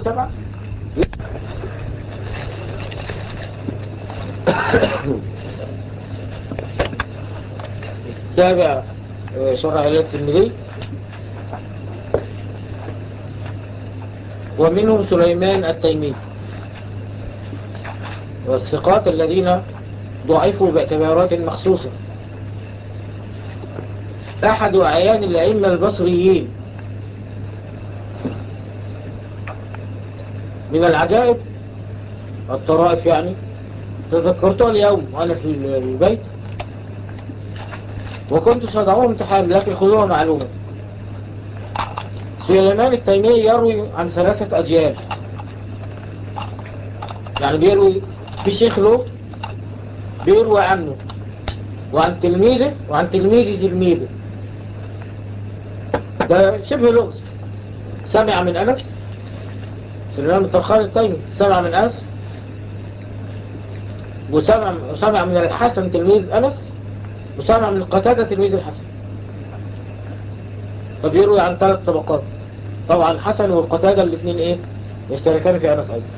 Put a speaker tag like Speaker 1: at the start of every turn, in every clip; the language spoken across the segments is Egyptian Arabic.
Speaker 1: سبعة تابع آه، شرع علية الترمذي ومنهم سليمان التيمي والثقات الذين ضعفوا باعتبارات مخصوصة أحد أعيان الأئمة البصريين من العجائب الطرائف يعني تذكرتها اليوم وأنا في البيت وكنت سأدعوه امتحان لكن خذوها معلومة سليمان التيمي يروي عن ثلاثة أجيال يعني بيروي في شيخ له بيروي عنه وعن تلميذه وعن تلميذ تلميذه ده شبه لغز سمع من أنس سليمان الطرخان التيمي سمع من أنس وسمع سمع من الحسن تلميذ أنس وسمع من قتادة تلميذ الحسن فبيروي عن ثلاث طبقات طبعا الحسن والقتادة الاثنين ايه يشتركان في أنس أيضا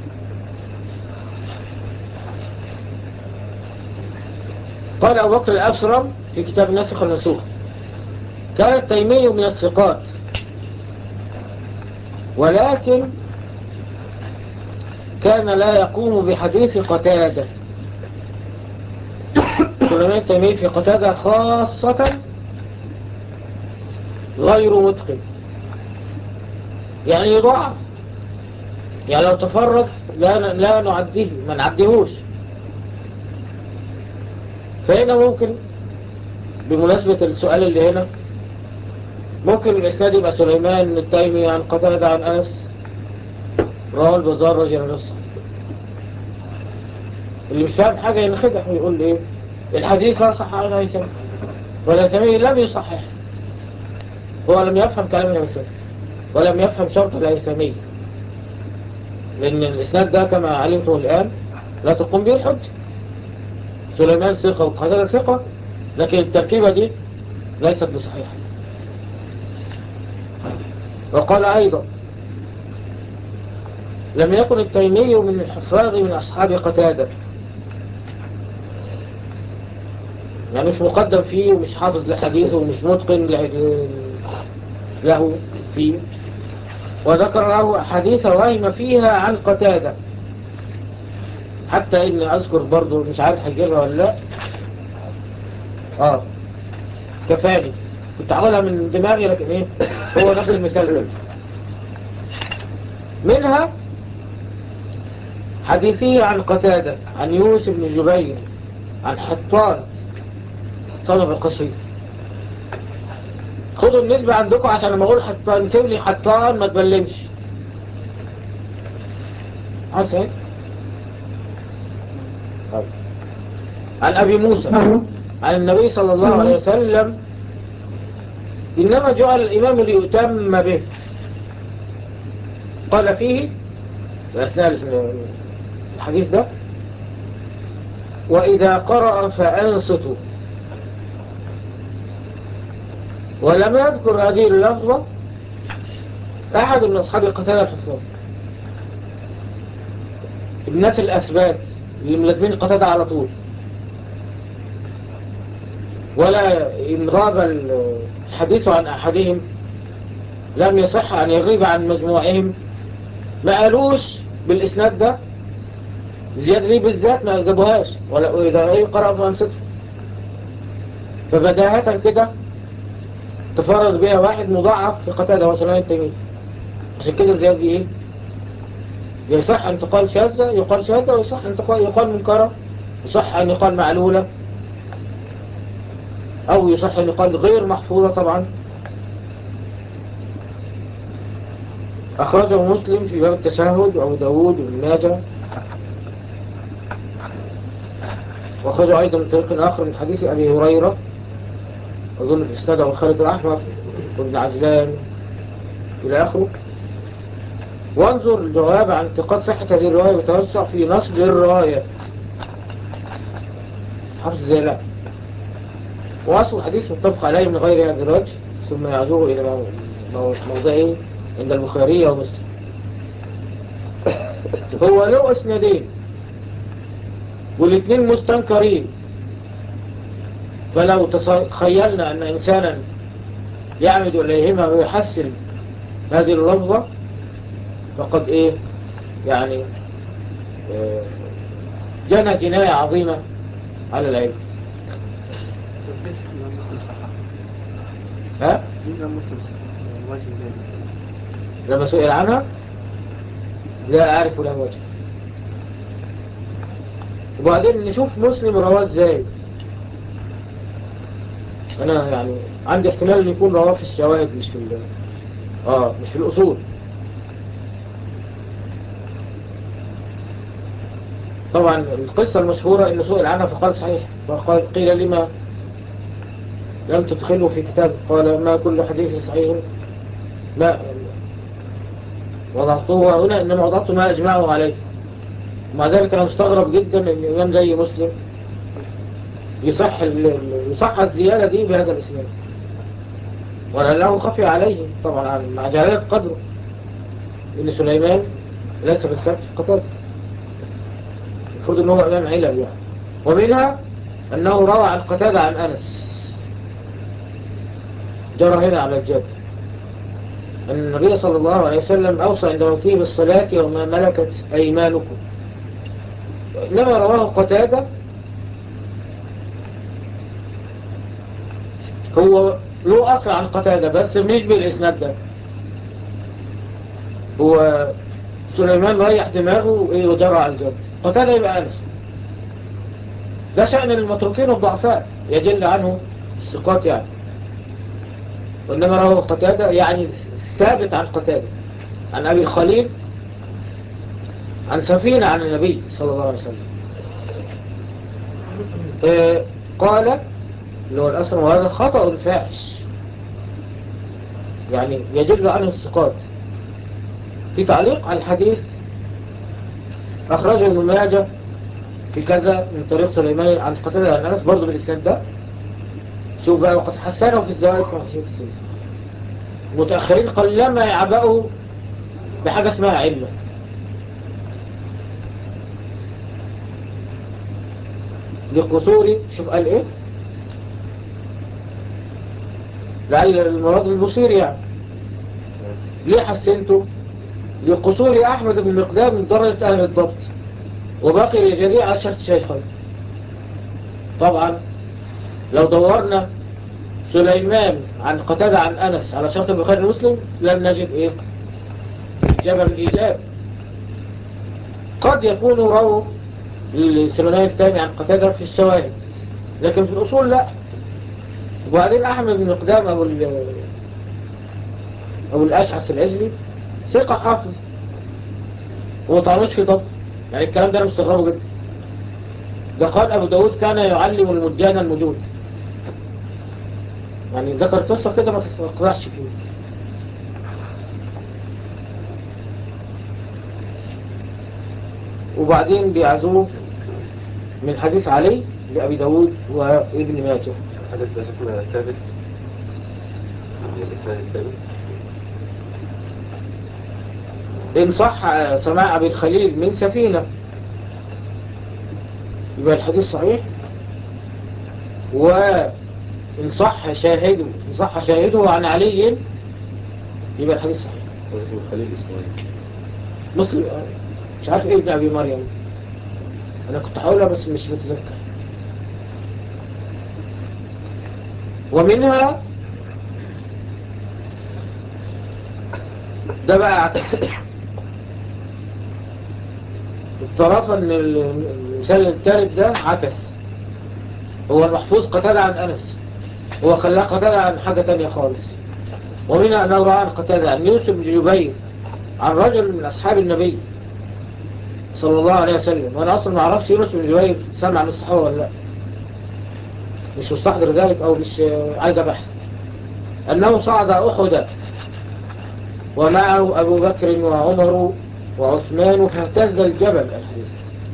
Speaker 1: قال أبو بكر الأسرم في كتاب الناسخ والمنسوخ كان التيمي من الثقات ولكن كان لا يقوم بحديث قتادة سليمان التيمي في قتادة خاصة غير متقن يعني يضاعف يعني لو تفرد لا لا نعديه ما نعديهوش فهنا ممكن بمناسبة السؤال اللي هنا ممكن الإسناد يبقى سليمان التيمي عن قتادة عن أنس رواه البزار رجل نصر اللي مش فاهم حاجة ينخدع ويقول ايه الحديث لا صح عن هيثم والهيثمي لم يصحح هو لم يفهم كلام الهيثمي ولم يفهم شرط الهيثمي لأن الإسناد ده كما علمته الآن لا تقوم به الحج سليمان ثقة وقتادة ثقة لكن التركيبة دي ليست بصحيحة وقال أيضا لم يكن التيمي من الحفاظ من أصحاب قتادة يعني مش مقدم فيه ومش حافظ لحديثه ومش متقن له فيه وذكر له حديث وهم فيها عن قتادة حتى إن أذكر برضو مش عارف هجيبها ولا لا آه كفاني كنت عاولها من دماغي لكن إيه هو نفس المثال ده منها حديثي عن قتادة عن يوسف بن جبير عن حطان طلب القصير خدوا النسبة عندكم عشان لما اقول حطان سيب لي حطان ما تبلمش عارف ايه طيب. عن ابي موسى عن النبي صلى الله عليه وسلم انما جعل الامام ليؤتم به قال فيه اثناء الحديث ده واذا قرأ فانصتوا ولم يذكر هذه اللفظة أحد من أصحاب قتال الحفاظ الناس الأثبات اللي ملازمين قتادة على طول ولا إن غاب الحديث عن أحدهم لم يصح أن يغيب عن مجموعهم ما قالوش بالإسناد ده زيادة دي بالذات ما جابوهاش ولا إذا أي قرأ فأنصته فبداهة كده تفرد بها واحد مضاعف في قتادة وسلمان التيمية عشان كده الزيادة دي ايه يصح ان تقال شاذة يقال شاذة ويصح ان تقال يقال منكرة يصح ان يقال معلولة او يصح ان يقال غير محفوظة طبعا اخرجه مسلم في باب التشهد وابو داود وابن ماجه واخرجه ايضا من طريق اخر من حديث ابي هريره أظن في إسناده خالد الأحمر وابن عجلان إلى آخره وانظر الجواب عن انتقاد صحة هذه الرواية وتوسع في نصب الرواية حرف زي لا وأصل الحديث متفق عليه من غير هذا الوجه ثم يعزوه إلى موضعه عند البخاري ومسلم هو له اسندين والاثنين مستنكرين فلو تخيلنا أن إنسانا يعمد إليهما ويحسن هذه اللفظة فقد إيه يعني آه، جنى جناية عظيمة على العلم ها؟ لما سئل عنها لا أعرف له وجه وبعدين نشوف مسلم رواه ازاي انا يعني عندي احتمال ان يكون رواه في الشواهد مش في اه مش في الاصول طبعا القصة المشهورة ان سئل عنها فقال صحيح فقال قيل لما لم تدخله في كتاب قال ما كل حديث صحيح ما وضعته هنا إنما وضعته ما أجمعه عليه ومع ذلك أنا مستغرب جدا أن الإمام زي مسلم يصح يصح الزيادة دي بهذا الإسلام ولأنه خفي عليه طبعا مع جلالة قدره إن سليمان ليس بالسبب في قتل المفروض أنه إمام علم يعني ومنها أنه روى عن قتادة عن أنس جرى هنا على الجد أن النبي صلى الله عليه وسلم أوصى عند موته بالصلاة وما ملكت أيمانكم إنما رواه قتادة هو له أصل عن قتادة بس مش بالإسناد ده هو سليمان ريح دماغه إيه وجرى على الجد قتادة يبقى أنس ده شأن المتروكين والضعفاء يجل عنه الثقات يعني وإنما رواه قتادة يعني ثابت عن قتادة عن أبي الخليل عن سفينة عن النبي صلى الله عليه وسلم آه، قال اللي هو الأسر وهذا خطأ فاحش يعني يجل عنه الثقات في تعليق على الحديث أخرجه ابن ماجه في كذا من طريق سليمان عن قتادة عن أنس برضه بالإسناد ده شوف بقى وقد حسنه في الزوائد في حشية السيف المتأخرين قلما يعبأوا بحاجة اسمها علة لقصور شوف قال ايه لعل المراد البصير يعني ليه حسنته لقصور أحمد بن مقدام من درجة أهل الضبط وباقي الجريء على شرط شيخين طبعا لو دورنا سليمان عن قتادة عن أنس على شرط البخاري المسلم لم نجد إيه إجابة بالإيجاب قد يكون رو لسليمان الثاني عن قتادة في الشواهد لكن في الأصول لا وبعدين أحمد بن مقدام أبو, أبو الأشعث العزلي ثقة حافظ هو طعنوش في ضبط يعني الكلام ده أنا مستغربه جدا ده قال أبو داود كان يعلم المجان المجود يعني ذكر قصة كده ما تتقرأش فيه وبعدين بيعزوه من حديث علي لأبي داود وابن ماجه
Speaker 2: حدث ده شكله ثابت
Speaker 1: إن صح سماع أبي الخليل من سفينة يبقى الحديث صحيح و إن صح شاهده إن صح شاهده عن علي يبقى الحديث صحيح
Speaker 2: خليل إسماعيل
Speaker 1: مسلم مش عارف ايه ابن أبي مريم أنا كنت حاولها بس مش متذكر ومنها ده بقى الطرف ان المثال الثالث ده عكس هو المحفوظ قتال عن أنس هو خلاه قتادة عن حاجة تانية خالص ومنها أنه رأى عن قتادة عن يوسف بن جبير عن رجل من أصحاب النبي صلى الله عليه وسلم وأنا أصلا ما أعرفش يونس بن جبير سمع من الصحابة ولا لا مش مستحضر ذلك أو مش عايز بحث أنه صعد أحد ومعه أبو بكر وعمر وعثمان فاهتز الجبل الحديث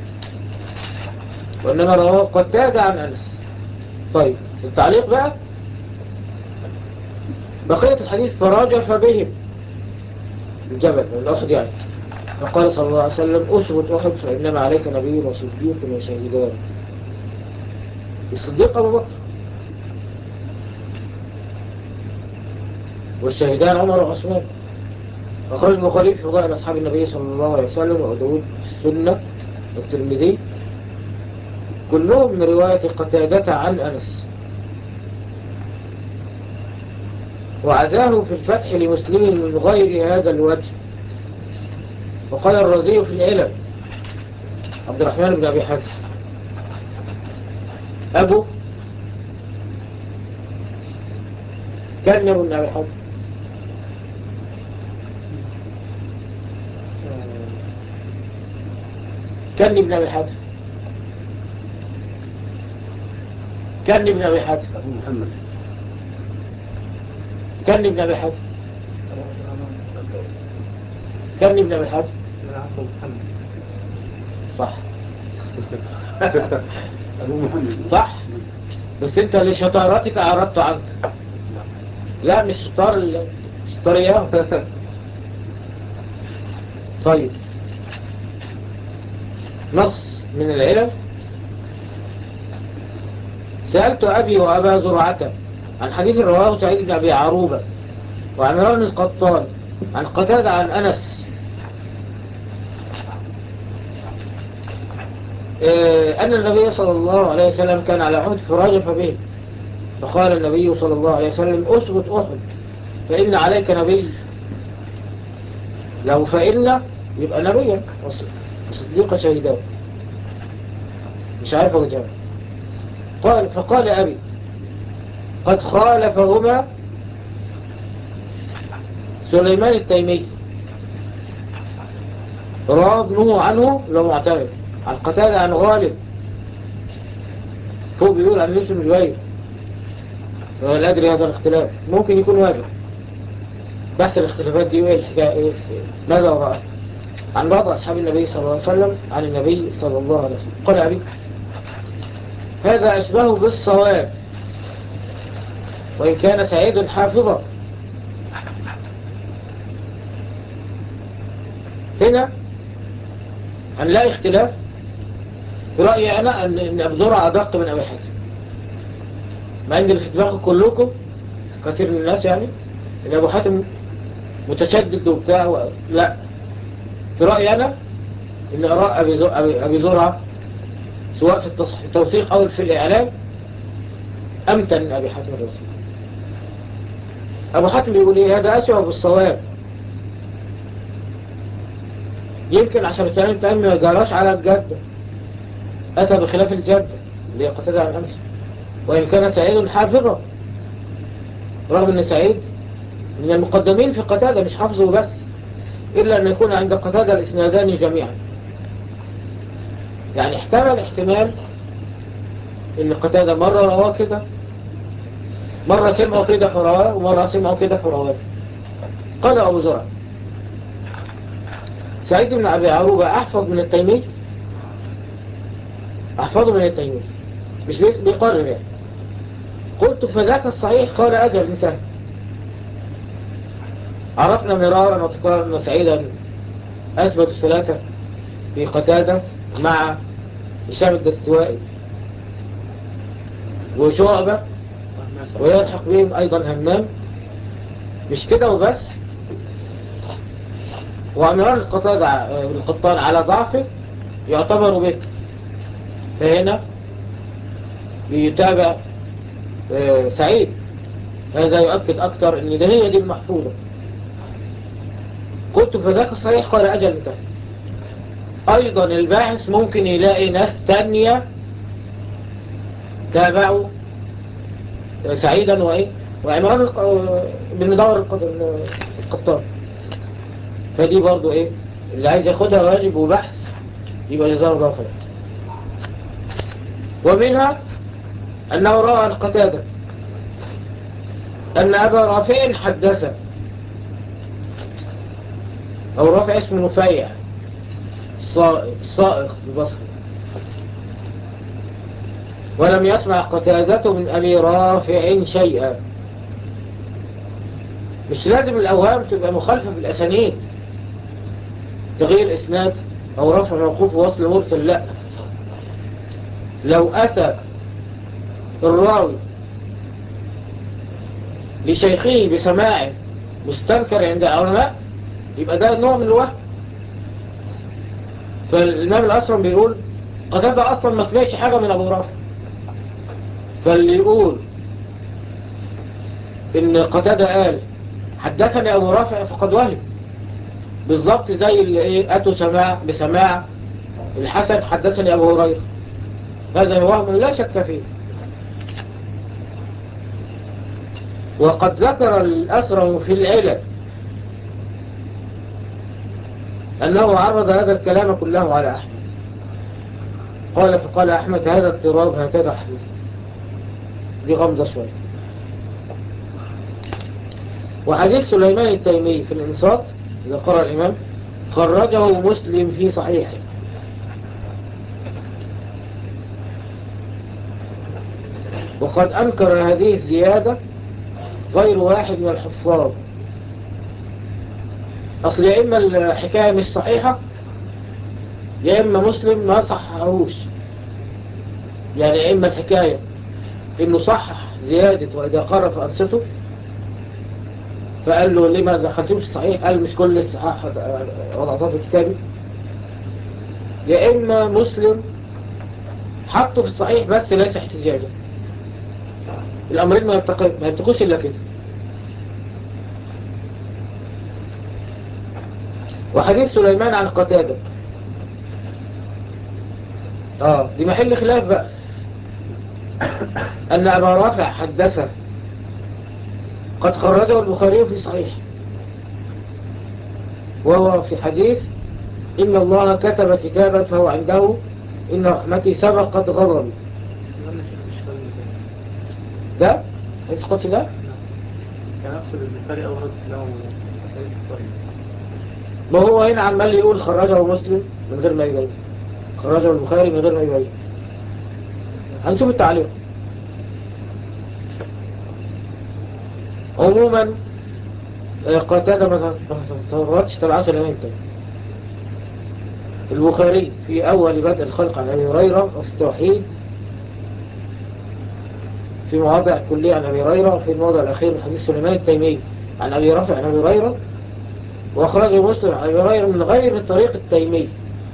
Speaker 1: وإنما رواه قتادة عن أنس طيب التعليق بقى بقية الحديث فراجف بهم الجبل الأحد يعني فقال صلى الله عليه وسلم أثبت أحد فإنما عليك نبي وصديق وشهيدان الصديق أبو بكر والشهيدان عمر وعثمان أخرج البخاري في فضائل أصحاب النبي صلى الله عليه وسلم وداود السنة والترمذي كلهم من رواية قتادة عن أنس وعزاه في الفتح لمسلم من غير هذا الوجه وقال الرازي في العلم عبد الرحمن بن أبي حاتم أبو كان بن أبي حاتم كان ابن أبي حاتم كان ابن أبي حاتم
Speaker 2: أبو محمد
Speaker 1: كان ابن أبي حاتم كان ابن أبي حاتم
Speaker 2: أبو محمد
Speaker 1: صح
Speaker 2: أبو محمد
Speaker 1: صح بس انت لشطارتك أعرضت عنك لا مش شطار ال- شطار اياه طيب نص من العلم سألت أبي وأبا زرعة عن حديث رواه سعيد بن أبي عروبة وعمران القطان عن قتادة عن أنس آه، أن النبي صلى الله عليه وسلم كان على أحد فرجف به فقال النبي صلى الله عليه وسلم أثبت أحد فإن عليك نبي لو فإن يبقى نبيا وصديق شهيدان مش عارف وجهه قال فقال أبي قد خالفهما سليمان التيمي رواه ابنه عنه لو معتمد عن قتادة عن غالب هو بيقول عن يوسف بن جوير ولا أدري هذا الاختلاف ممكن يكون واجب بحث الاختلافات دي وايه الحكاية ايه ماذا وراءها عن بعض أصحاب النبي صلى الله عليه وسلم عن النبي صلى الله عليه وسلم قال أبي هذا أشبه بالصواب وإن كان سعيد حافظا هنا هنلاقي اختلاف في رأيي أنا أن إن أبو زرع أدق من أبي حاتم مع أن اللي في دماغكم كلكم كثير من الناس يعني إن أبو حاتم متشدد وبتاع و... لا في رأيي أنا إن آراء أبي زر- أبي- أبي زرعة سواء في التص- التوثيق أو في الإعلام أمتن من أبي حاتم الرسول أبو حاتم بيقول إيه هذا أشبه بالصواب يمكن عشان الكلام التاني ما جراش على الجدة أتى بخلاف الجدة اللي هي قتادة عن أمس وإن كان سعيد حافظا رغم أن سعيد من المقدمين في قتادة مش حافظه بس إلا أن يكون عند قتادة الإسنادان جميعا يعني احتمل احتمال ان قتادة مرة رواه كده مرة سمعوا كده فرواه ومرة سمعوا كده فرواه قال أبو زرع سعيد بن أبي عروبة أحفظ من التيمي أحفظه من التيمي مش بيس- بيقرر يعني قلت فذاك الصحيح قال أجل انتهى عرفنا مرارا وتكرارا أن سعيدا أثبت ثلاثة في قتادة مع هشام الدستوائي وشعبة ويلحق بهم أيضا همام مش كده وبس وعمران القطان القطان على ضعفه يعتبر به فهنا بيتابع آه، سعيد هذا يؤكد أكثر أن ده هي دي المحفوظة قلت فذاك الصحيح قال أجل انتهى أيضا الباحث ممكن يلاقي ناس تانية تابعوا سعيدا وإيه وعمران الق- بن مدور الق- القطان فدي برضو إيه اللي عايز ياخدها واجب وبحث يبقى جزاه الله خير ومنها أنه رأى القتادة أن أبا رافع حدث أو رافع اسمه نفيع الصائغ الصائغ ببصره ولم يسمع قتادة من أبي رافع شيئا مش لازم الأوهام تبقى مخالفة في الأسانيد تغيير إسناد أو رفع موقوف ووصل مرسل لا لو أتى الراوي لشيخه بسماعه مستنكر عند العلماء يبقى ده نوع من الوهم فالإمام الأسرم بيقول قتادة أصلا ما سمعش حاجة من أبو رافع فاللي يقول إن قتادة قال حدثني أبو رافع فقد وهم بالظبط زي اللي إيه أتوا سماع بسماع الحسن حدثني أبو هريرة هذا وهم لا شك فيه وقد ذكر الأسرم في العلل أنه عرض هذا الكلام كله على أحمد قال فقال أحمد هذا اضطراب هكذا حديث دي غمضة شوية وحديث سليمان التيمي في الإنصات إذا قرأ الإمام خرجه مسلم في صحيحه وقد أنكر هذه الزيادة غير واحد من الحفاظ أصل يا إما الحكاية مش صحيحة يا إما مسلم ما صححوش يعني يا إما الحكاية إنه صحح زيادة وإذا قرأ فأنسته فقال له ليه ما دخلتوش الصحيح قال مش كل الصحاح وضعتها في كتابي يا إما مسلم حطه في الصحيح بس ليس احتجاجا الأمرين ما يتقوش إلا كده وحديث سليمان عن قتادة اه دي محل خلاف بقى أن أبا رافع حدثه قد خرجه البخاري في صحيح وهو في حديث إن الله كتب كتابا فهو عنده إن رحمتي سبقت غضبي ده اسقط ده
Speaker 2: كان أقصد البخاري أورد له أساليب طيب
Speaker 1: ما هو هنا عمال يقول خرجه مسلم من غير ما يبين خرجه البخاري من غير ما يبين هنشوف التعليق عموما قتادة ما تفرطش تبعات الأمين تاني البخاري في أول بدء الخلق عن أبي هريرة وفي التوحيد في مواضع كلية عن أبي هريرة وفي الموضع الأخير من حديث سليمان التيمي عن أبي رافع عن أبي هريرة وأخرجه مسلم عن أبي هريرة من غير الطريق التيمي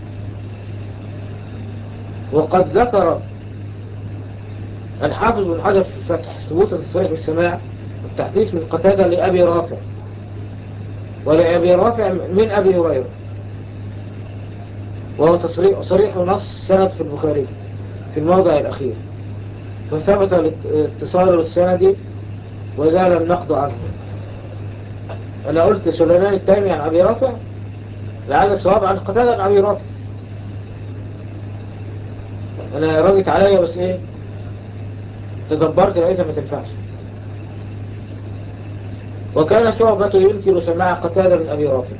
Speaker 1: وقد ذكر الحافظ بن حجر في الفتح ثبوت التصريح بالسماع والتحديث من قتادة لأبي رافع ولأبي رافع من أبي هريرة وهو تصريح صريح نص سند في البخاري في الموضع الأخير فثبت الاتصال السندي وزال النقد عنه أنا قلت سليمان التيمي عن أبي رافع لعل صواب عن قتادة عن أبي رافع أنا راجت عليا بس إيه تدبرت لقيتها ما تنفعش وكان شعبة ينكر سماع قتادة من أبي رافع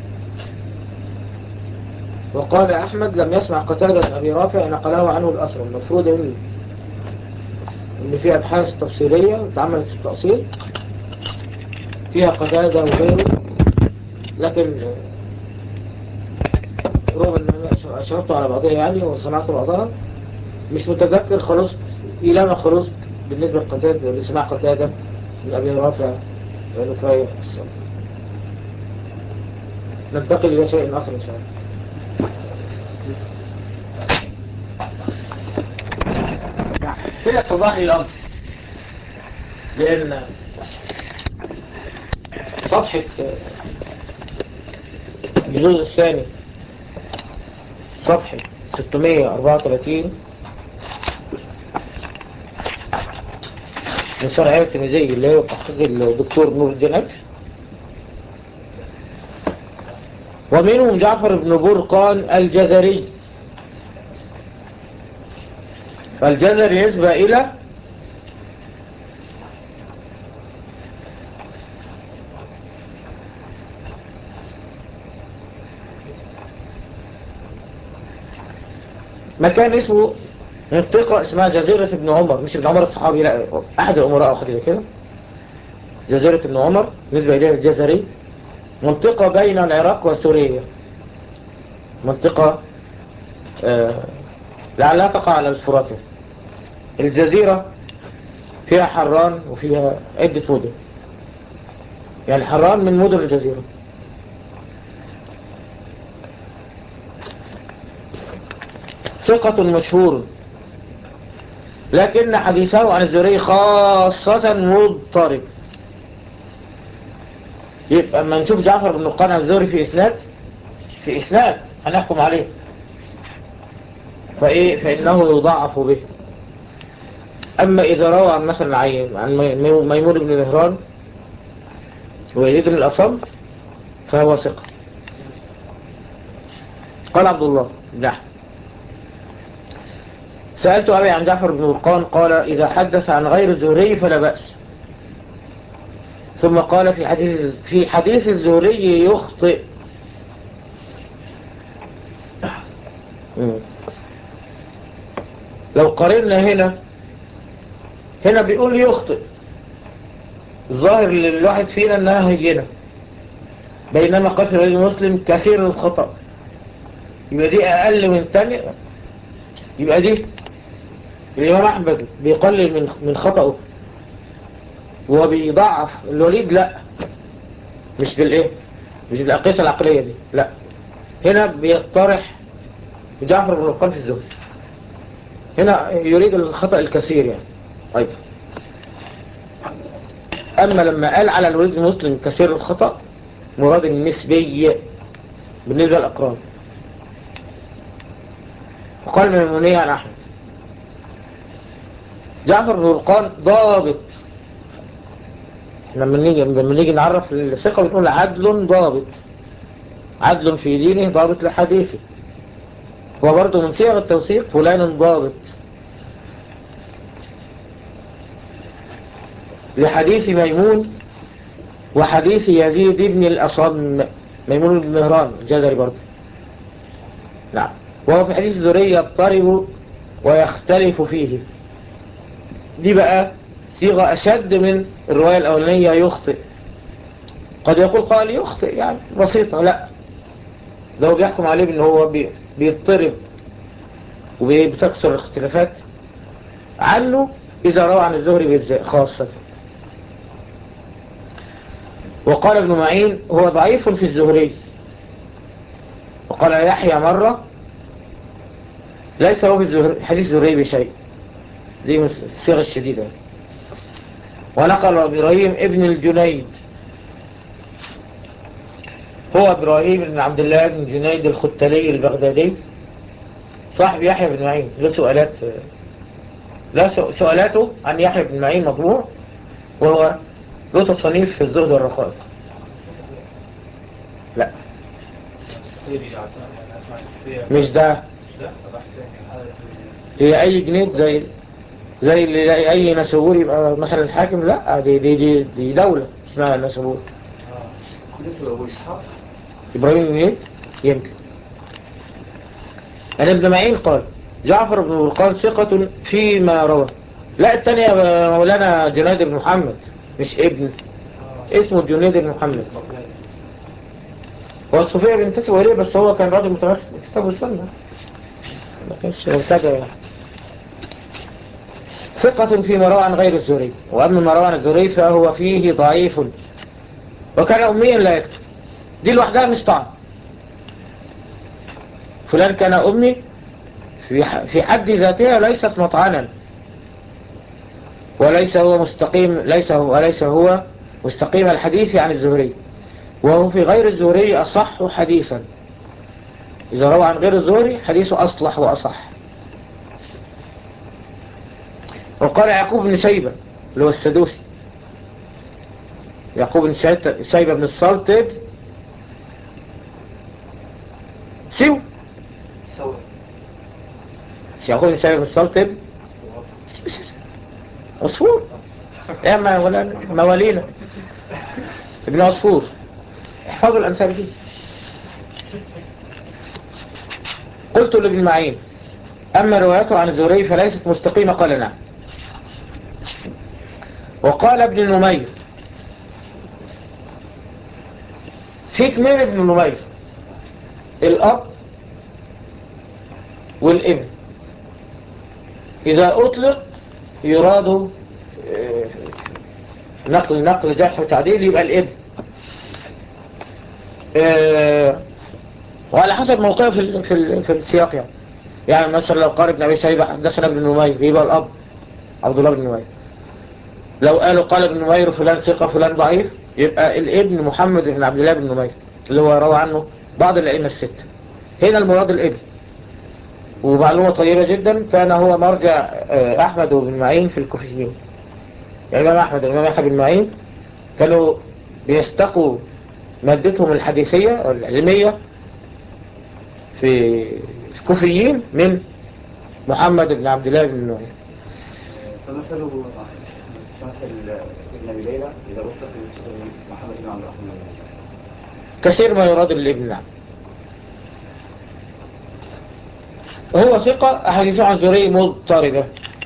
Speaker 1: وقال أحمد لم يسمع قتادة من أبي رافع نقله عنه الأسر المفروض منه إن في أبحاث تفصيلية اتعملت في التأصيل فيها قتادة وغيره لكن رغم أن أنا أشرفت على بعضها يعني وسمعت بعضها مش متذكر خلاص إلى ما خلاص بالنسبة لقتادة لسماع قتادة من أبي رافع ونفاية الصلاة ننتقل إلى شيء آخر إن شاء الله كده اتضح لي الأمر لأن صفحة الجزء الثاني صفحة 634 من صنعية التلميذية اللي هو تحقيق الدكتور نور الدين أكل ومنهم جعفر بن برقان الجزري فالجزر يسبى إلى مكان اسمه منطقة اسمها جزيرة ابن عمر مش ابن عمر الصحابي لا أحد الأمراء أو حاجة زي كده جزيرة ابن عمر بالنسبة إليه الجزري منطقة بين العراق وسوريا منطقة آه، لعلها تقع على الفرات الجزيرة فيها حران وفيها عدة مدن يعني حران من مدن الجزيرة ثقة مشهور لكن حديثه عن الزهري خاصة مضطرب يبقى اما نشوف جعفر بن القان عن الزهري في اسناد في اسناد هنحكم عليه فايه فانه يضاعف به اما اذا روى عن مثلا عن عن مي- ميمون بن مهران ويزيد بن الاصم فهو ثقة قال عبد الله بن أحمد سألت أبي عن جعفر بن برقان قال إذا حدث عن غير الزهري فلا بأس ثم قال في حديث في حديث الزهري يخطئ مم. لو قارنا هنا هنا بيقول يخطئ الظاهر للواحد فينا انها هينة بينما قتل رجل مسلم كثير الخطأ يبقى دي اقل من الثانية يبقى دي الامام احمد بيقلل من من خطأه وبيضعف الوليد لا مش بالايه مش بالاقيسه العقليه دي لا هنا بيقترح جعفر بن القان في الزهد هنا يريد الخطأ الكثير يعني ايضا اما لما قال على الوليد المسلم كثير الخطأ مراد النسبي بالنسبة للأقران وقال من المنية عن أحمد جعفر بن القان ضابط لما نيجي لما نيجي نعرف الثقة بنقول عدل ضابط عدل في دينه ضابط لحديثه هو برضه من صيغ التوثيق فلان ضابط لحديث ميمون وحديث يزيد بن الأصم ميمون بن مهران الجزري برضه نعم وهو في حديث ذري يضطرب ويختلف فيه دي بقى صيغة أشد من الرواية الأولانية يخطئ قد يقول قال يخطئ يعني بسيطة لا ده هو بيحكم عليه بأنه هو بي- بيضطرب وبتكثر الاختلافات عنه إذا روى عن الزهري بالذات خاصة وقال ابن معين هو ضعيف في الزهري وقال يحيى مرة ليس هو في الزهري حديث الزهري بشيء دي من الصيغة الشديدة ونقل إبراهيم ابن الجنيد هو إبراهيم بن عبد الله بن جنيد الختلي البغدادي صاحب يحيى بن معين له سؤالات لا سؤالاته عن يحيى بن معين مطبوع وهو له تصنيف في الزهد والرقائق لا مش ده هي اي جنيد زي زي اللي يلاقي اي نسبور يبقى مثلا الحاكم لا دي دي دي, دي دولة اسمها النسبور
Speaker 2: كنت أبو إسحاق
Speaker 1: ابراهيم بن جنيد يمكن أنا ابن معين قال جعفر بن برقان ثقة فيما روى لا الثانية يا مولانا جنيد بن محمد مش ابن اسمه جنيد بن محمد هو الصوفية بينتسب إليه بس هو كان راجل متمسك بكتاب السنة ما كانش مبتدع يعني ثقة فيما روى عن غير الزهري وأما ما روى عن الزهري فهو فيه ضعيف وكان أميا لا يكتب دي لوحدها مش طعن فلان كان أمي في ح- في حد ذاتها ليست مطعنا وليس هو مستقيم ليس هو وليس هو مستقيم الحديث عن الزهري وهو في غير الزهري أصح حديثا إذا روى عن غير الزهري حديثه أصلح وأصح وقال يعقوب بن شيبة اللي هو السدوسي يعقوب بن شيت- شيبة بن الصلتب سيو
Speaker 2: سوى
Speaker 1: مش يعقوب بن شيبة بن الصلتب عصفور يا ما ولا موالينا ابن عصفور احفظوا الأنساب دي قلت لابن معين أما روايته عن الزهري فليست مستقيمة قال نعم وقال ابن نمير في اتنين ابن نمير الأب والابن إذا أطلق يراد آه، نقل نقل جرح وتعديل يبقى الابن آه، وعلى حسب موقعه في ال- في ال- في السياق يعني يعني مثلا لو قال ابن ابي شيبه حدثنا ابن نمير يبقى الاب عبد الله بن نمير لو قالوا قال ابن نمير فلان ثقه فلان ضعيف يبقى الابن محمد بن عبد الله بن نمير اللي هو روى عنه بعض الائمه السته هنا المراد الابن ومعلومه طيبه جدا كان هو مرجع آه، احمد بن معين في الكوفيين يعني الامام احمد والامام يحيى بن معين كانوا بيستقوا مادتهم الحديثيه او العلميه في الكوفيين من محمد بن عبد الله بن نمير
Speaker 3: فمثل مثل ابن ابي ليلى اذا وفق محمد بن عبد الرحمن
Speaker 1: كثير ما يراد الابن نعم وهو ثقة أحاديثه عن زهري مضطربة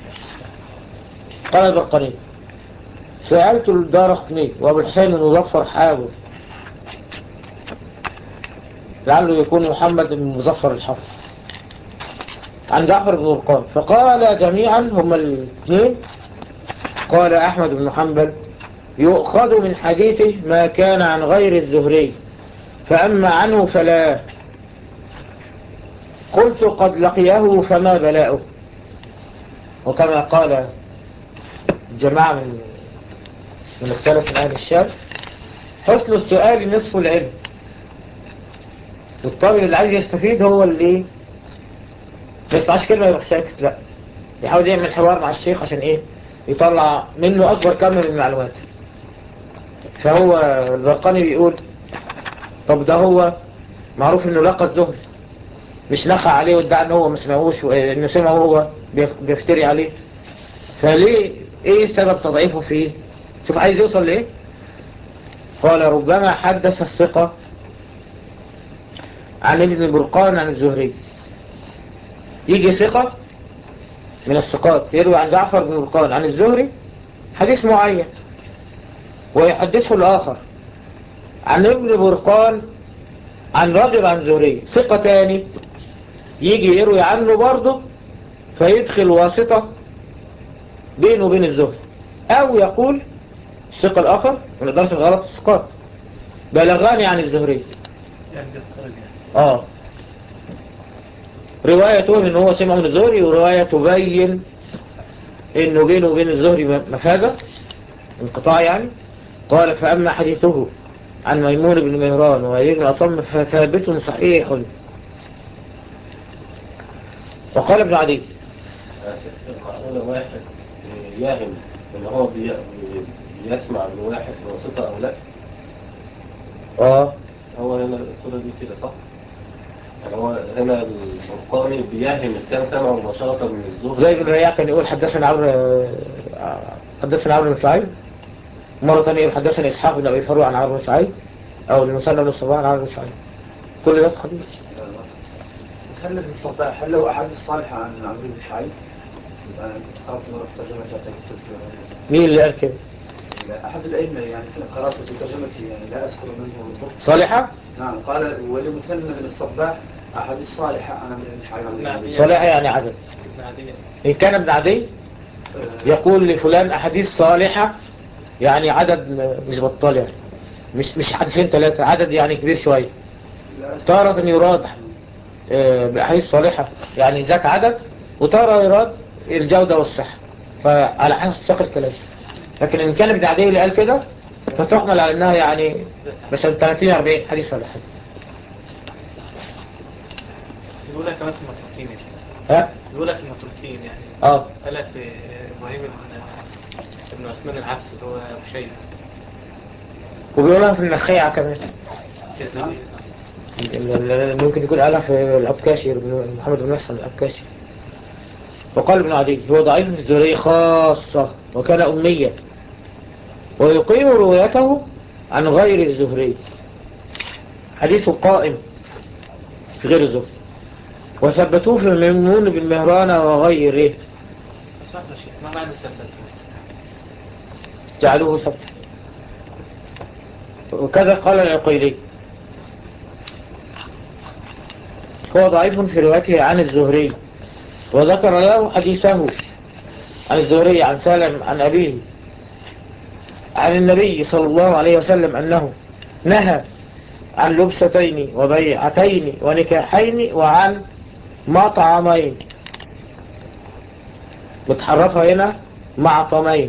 Speaker 1: قال البرقاني سألت الدار قطني وأبو الحسين المظفر حاول لعله يكون محمد بن مظفر الحافظ عن جعفر بن برقان فقال جميعا هما الاثنين قال أحمد بن حنبل يؤخذ من حديثه ما كان عن غير الزهري فأما عنه فلا قلت قد لقيه فما بلاؤه وكما قال جماعة من من السلف من أهل الشام حسن السؤال نصف العلم والطالب اللي عايز يستفيد هو اللي ما يسمعش كلمة يروح ساكت لا يحاول يعمل حوار مع الشيخ عشان ايه يطلع منه أكبر كم من المعلومات فهو البرقاني بيقول طب ده هو معروف انه لقى الزهري مش نخى عليه وادعى ان هو ما سمعوش وانه سمعه هو بيف- بيفتري عليه فليه ايه سبب تضعيفه فيه شوف عايز يوصل لايه قال ربما حدث الثقة عن ابن برقان عن الزهري يجي ثقة من الثقات يروي عن جعفر بن برقان عن الزهري حديث معين ويحدثه الآخر عن ابن برقان عن رجل عن زهري ثقة تاني يجي يروي عنه برضه فيدخل واسطة بينه وبين الزهري أو يقول الثقة الآخر من إدارة الغلط الثقات بلغاني عن الزهري
Speaker 2: يعني بيضطرب يعني
Speaker 1: اه رواية تقول ان هو سمع من الزهري ورواية تبين انه بينه وبين الزهري مفازة انقطاع يعني قال فأما حديثه عن ميمون بن مهران وغيره من أصم فثابت صحيح وقال ابن عدي
Speaker 4: معقولة واحد يهم ان هو بي- بي- بيسمع من واحد بواسطة او لا
Speaker 1: اه
Speaker 4: هو هنا الصورة دي كده صح؟ يعني هو هنا البرقاني بيهم إن كان سمع مباشرة من الزهر
Speaker 1: زي ابن رياح كان يقول حدثنا عمرو آه، حدثنا عمرو بن شعيب مرة ثانية يقول حدثنا إسحاق بن أبي فروع عن عمرو بن شعيب أو المسلم بن الصباح عن عمرو بن شعيب كل ده حديث
Speaker 3: هل ابن الصباح هل له احاديث صالحه عن عمرو بن شعيب؟ يبقى قرأت مرة في ترجمة كتب
Speaker 1: مين اللي قال كده
Speaker 3: أحد الأئمة يعني قرأت في ترجمته يعني لا أذكر منه بالضبط
Speaker 1: صالحة
Speaker 3: نعم قال ولمثنى بن الصباح أحاديث صالحة عن عمرو بن شعيب عن
Speaker 2: نعم.
Speaker 3: النبي.
Speaker 1: صالحة يعني عدد
Speaker 2: ابن عدي
Speaker 1: إن كان ابن عدي
Speaker 3: آه،
Speaker 1: يقول لفلان أحاديث صالحة يعني عدد م- مش بطال يعني مش مش حديثين ثلاثة عدد يعني كبير شوية
Speaker 3: لا أذكر.
Speaker 1: تارة يراد آه، بأحاديث صالحة يعني ذات عدد وتارة يراد الجودة والصحة فعلى حسب ساق الكلام لكن إن كان ابن عدي اللي قال كده فتحمل على إنها يعني مثلا 30 40 حديث ولا حاجة
Speaker 2: يقول لك كمان في المتروكين يعني
Speaker 1: ها
Speaker 2: يقول لك في المتروكين يعني
Speaker 1: اه
Speaker 2: قال لك في ابراهيم بن ابن عثمان العبس اللي هو ابو شيبه
Speaker 1: وبيقولها في النخيعة كمان
Speaker 2: كده
Speaker 1: ال- ال- ممكن يكون قالها في العبكاشي ابن- محمد بن محسن العبكاشي وقال ابن عدي هو ضعيف في الزهرية خاصة وكان أميا ويقيم روايته عن غير الزهري حديثه قائم في غير الزهري وثبتوه في ميمون بن مهران وغيره
Speaker 2: صح يا شيخ ما معنى السبت
Speaker 1: جعلوه ثبتا وكذا قال العقيلي هو ضعيف في روايته عن الزهري وذكر له حديثه عن الزهري عن سالم عن أبيه عن النبي صلى الله عليه وسلم أنه نهى عن لبستين وبيعتين ونكاحين وعن مطعمين متحرفة هنا معطمين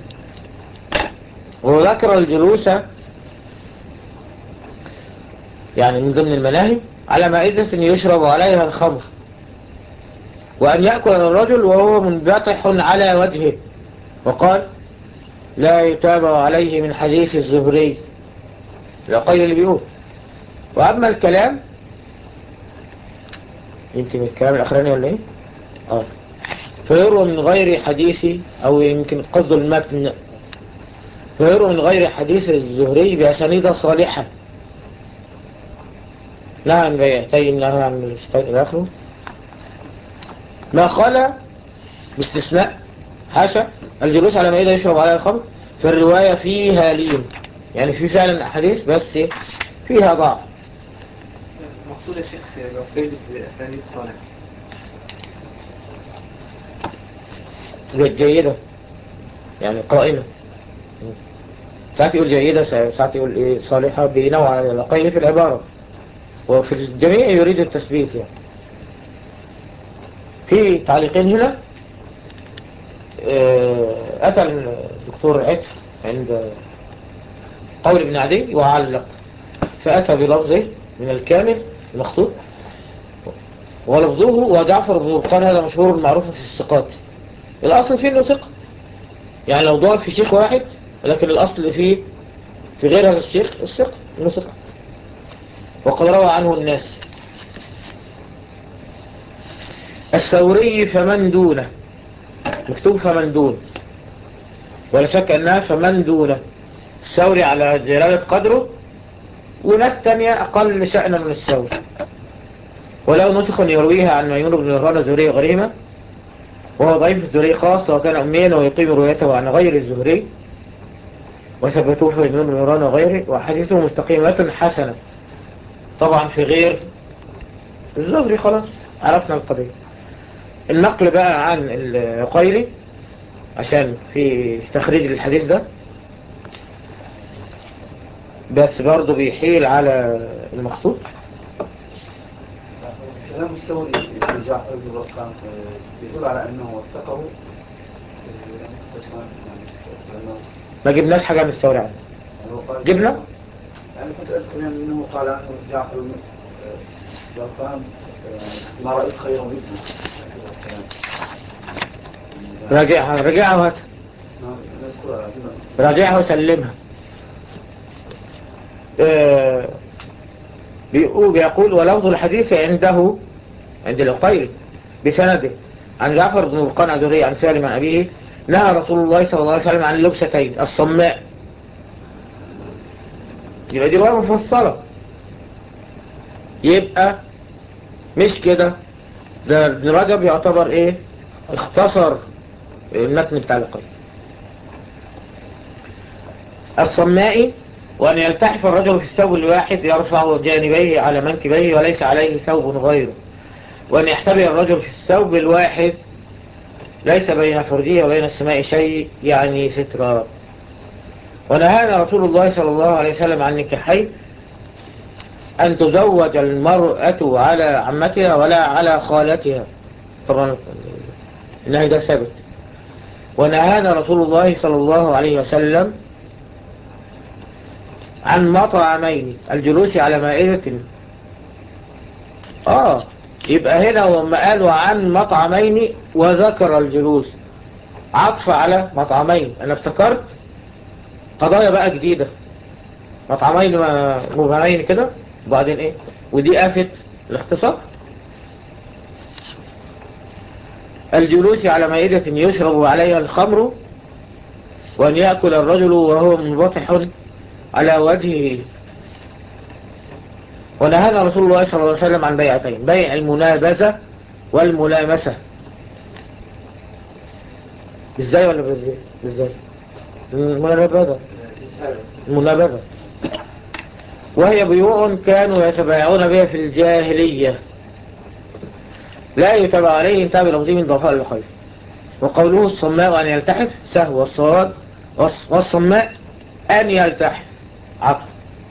Speaker 1: وذكر الجلوس يعني من ضمن المناهي على مائدة يشرب عليها الخمر وأن يأكل الرجل وهو منبطح على وجهه وقال لا يتابع عليه من حديث الزهري العقيل اللي بيقول وأما الكلام يمكن الكلام الأخراني ولا إيه؟ آه فيروى من غير حديث أو يمكن قصد المتن فيروى من غير حديث الزهري بأسانيد صالحة لا عن بيعتين لا عن الاشتاق إلى آخره ما خلا باستثناء حاشا الجلوس على مائدة يشرب عليها الخمر في الرواية فيها لين يعني في فعلا أحاديث بس فيها ضعف
Speaker 2: المقصود يا شيخ لو فايدة أسانيد صالح
Speaker 1: جيدة يعني قائمة ساعات يقول جيدة ساعات يقول إيه صالحة بنوع على الأقل في العبارة وفي الجميع يريد التثبيت يعني في تعليقين هنا آه، أتى الدكتور عتف عند قول ابن عدي وعلق فأتى بلفظه من الكامل المخطوط ولفظه وجعفر بن قال هذا مشهور معروف في الثقات الأصل فيه انه ثقة يعني لو ضعف في شيخ واحد لكن الأصل فيه في غير هذا الشيخ الثقة انه ثقة وقد روى عنه الناس الثوري فمن دونه مكتوب فمن دون ولا شك أنها فمن دونه الثوري على جلالة قدره وناس تانية أقل شأنا من الثوري ولو نسخ يرويها عن ميمون بن الغنى الزهري غريمة وهو ضعيف الزهري خاصة وكان أميا ويقيم روايته عن غير الزهري وثبتوه في ميمون بن الغنى وغيره وحديثه مستقيمة حسنة طبعا في غير الزهري خلاص عرفنا القضية النقل بقى عن العقيلي عشان في تخريج للحديث ده بس برضه بيحيل على المخطوط
Speaker 3: كلام الثوري في جعفر بن برقان بيدل على انه وثقه بس ما يعني لأنه-
Speaker 1: ما جبناش حاجة من الثوري عنه
Speaker 3: يعني هو قال-
Speaker 1: جبنا
Speaker 3: يعني كنت اذكر يعني انه قال عنه جعفر بن برقان ما رايت خيرا منه
Speaker 1: راجعها راجعها وهات
Speaker 3: نعم، نذكرها
Speaker 1: راجعها وسلمها آه، بيقول, بيقول ولفظ الحديث عنده عند العقيل بسنده عن جعفر بن برقان عدوري عن سالم عن أبيه نهى رسول الله صلى الله عليه وسلم عن اللبستين الصماء يبقى دي رواية مفصلة يبقى مش كده ده ابن رجب يعتبر ايه اختصر المتن بتاع القيل الصماء وأن يلتحف الرجل في الثوب الواحد يرفع جانبيه على منكبيه وليس عليه ثوب غيره وأن يحتبي الرجل في الثوب الواحد ليس بين فرجه وبين السماء شيء يعني سترا ونهانا رسول الله صلى الله عليه وسلم عن نكاحين أن تزوج المرأة على عمتها ولا على خالتها طبعا النهي ده ثابت ونهانا رسول الله صلى الله عليه وسلم عن مطعمين الجلوس على مائدة آه يبقى هنا وما قالوا عن مطعمين وذكر الجلوس عطف على مطعمين أنا افتكرت قضايا بقى جديدة مطعمين مبهمين كده وبعدين ايه ودي آفة الاختصار الجلوس على مائدة يشرب عليها الخمر وأن يأكل الرجل وهو منبطح على وجهه ونهانا رسول الله صلى الله عليه وسلم عن بيعتين بيع المنابزة والملامسة ازاي ولا بازاي ازاي المنابذة المنابذة وهي بيوع كانوا يتبايعون بها في الجاهلية لا يتبع عليه انتهى بلفظه من ضعفاء البخاري وقوله الصماء أن يلتحف سهو والصواب والص- والصماء أن يلتحف عقل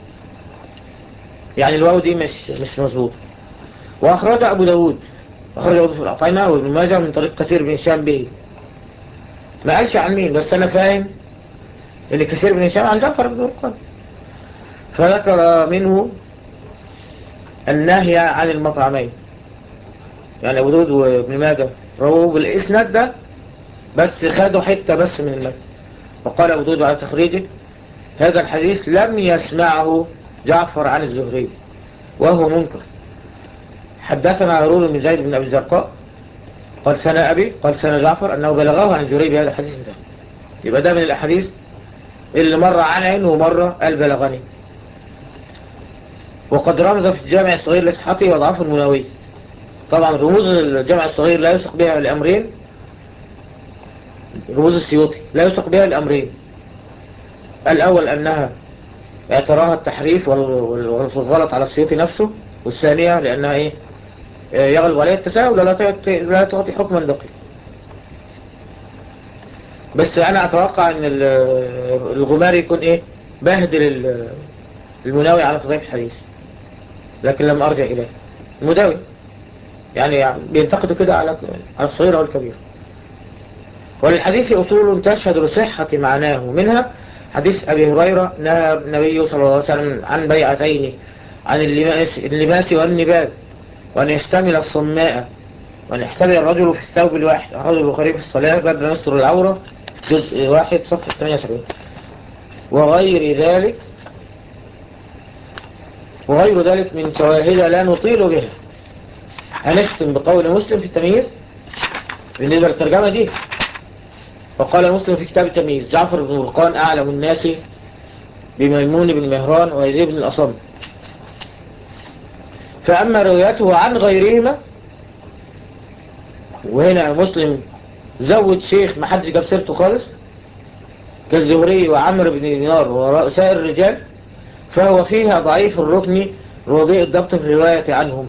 Speaker 1: يعني الواو دي مش مش مظبوط وأخرج أبو داود أخرج أبو في الأطعمة وابن ماجه من طريق كثير بن هشام به ما قالش عن مين بس أنا فاهم إن كثير بن هشام عن جعفر بن برقان فذكر منه النهي عن المطعمين يعني أبو داود وابن ماجه رووا بالإسناد ده بس خدوا حتة بس من المتن وقال أبو داود على تخريجه هذا الحديث لم يسمعه جعفر عن الزهري وهو منكر حدثنا هارون بن زيد بن أبي الزرقاء قال سنة أبي قال سنة جعفر أنه بلغه عن الزهري بهذا الحديث ده يبقى ده من الأحاديث اللي مرة عن عينه ومرة قال بلغني وقد رمز في الجامع الصغير لصحته وضعفه المنوي طبعا رموز الجامع الصغير لا يسق بها الأمرين رموز السيوطي لا يسق بها الأمرين الأول أنها اعتراها التحريف وال- وال- والغلط على السيوطي نفسه والثانية لأنها إيه آه، يغلب عليها التساهل ولا تعطي لا تعطي حكما دقيق بس أنا أتوقع أن ال- الغماري يكون إيه بهدل ال- المناوي على قضية الحديث لكن لم أرجع إليه المداوي يعني بينتقدوا كده على على الصغير والكبير وللحديث أصول تشهد لصحة معناه منها حديث أبي هريرة نهى النبي صلى الله عليه وسلم عن بيعتين عن اللباس, اللباس والنبال وأن يشتمل الصماء وأن يحتمل الرجل في الثوب الواحد أخرج البخاري في الصلاة باب لا يستر العورة جزء واحد صفحة 78 وغير ذلك وغير ذلك من شواهد لا نطيل بها هنختم بقول مسلم في التمييز بالنسبة للترجمة دي وقال مسلم في كتاب التمييز جعفر بن برقان أعلم الناس بميمون بن مهران ويزيد بن الأصم فأما روايته عن غيرهما وهنا مسلم زود شيخ ما حدش جاب سيرته خالص كالزهري وعمر بن دينار وسائر الرجال فهو فيها ضعيف الركن وضيء الضبط في الرواية عنهم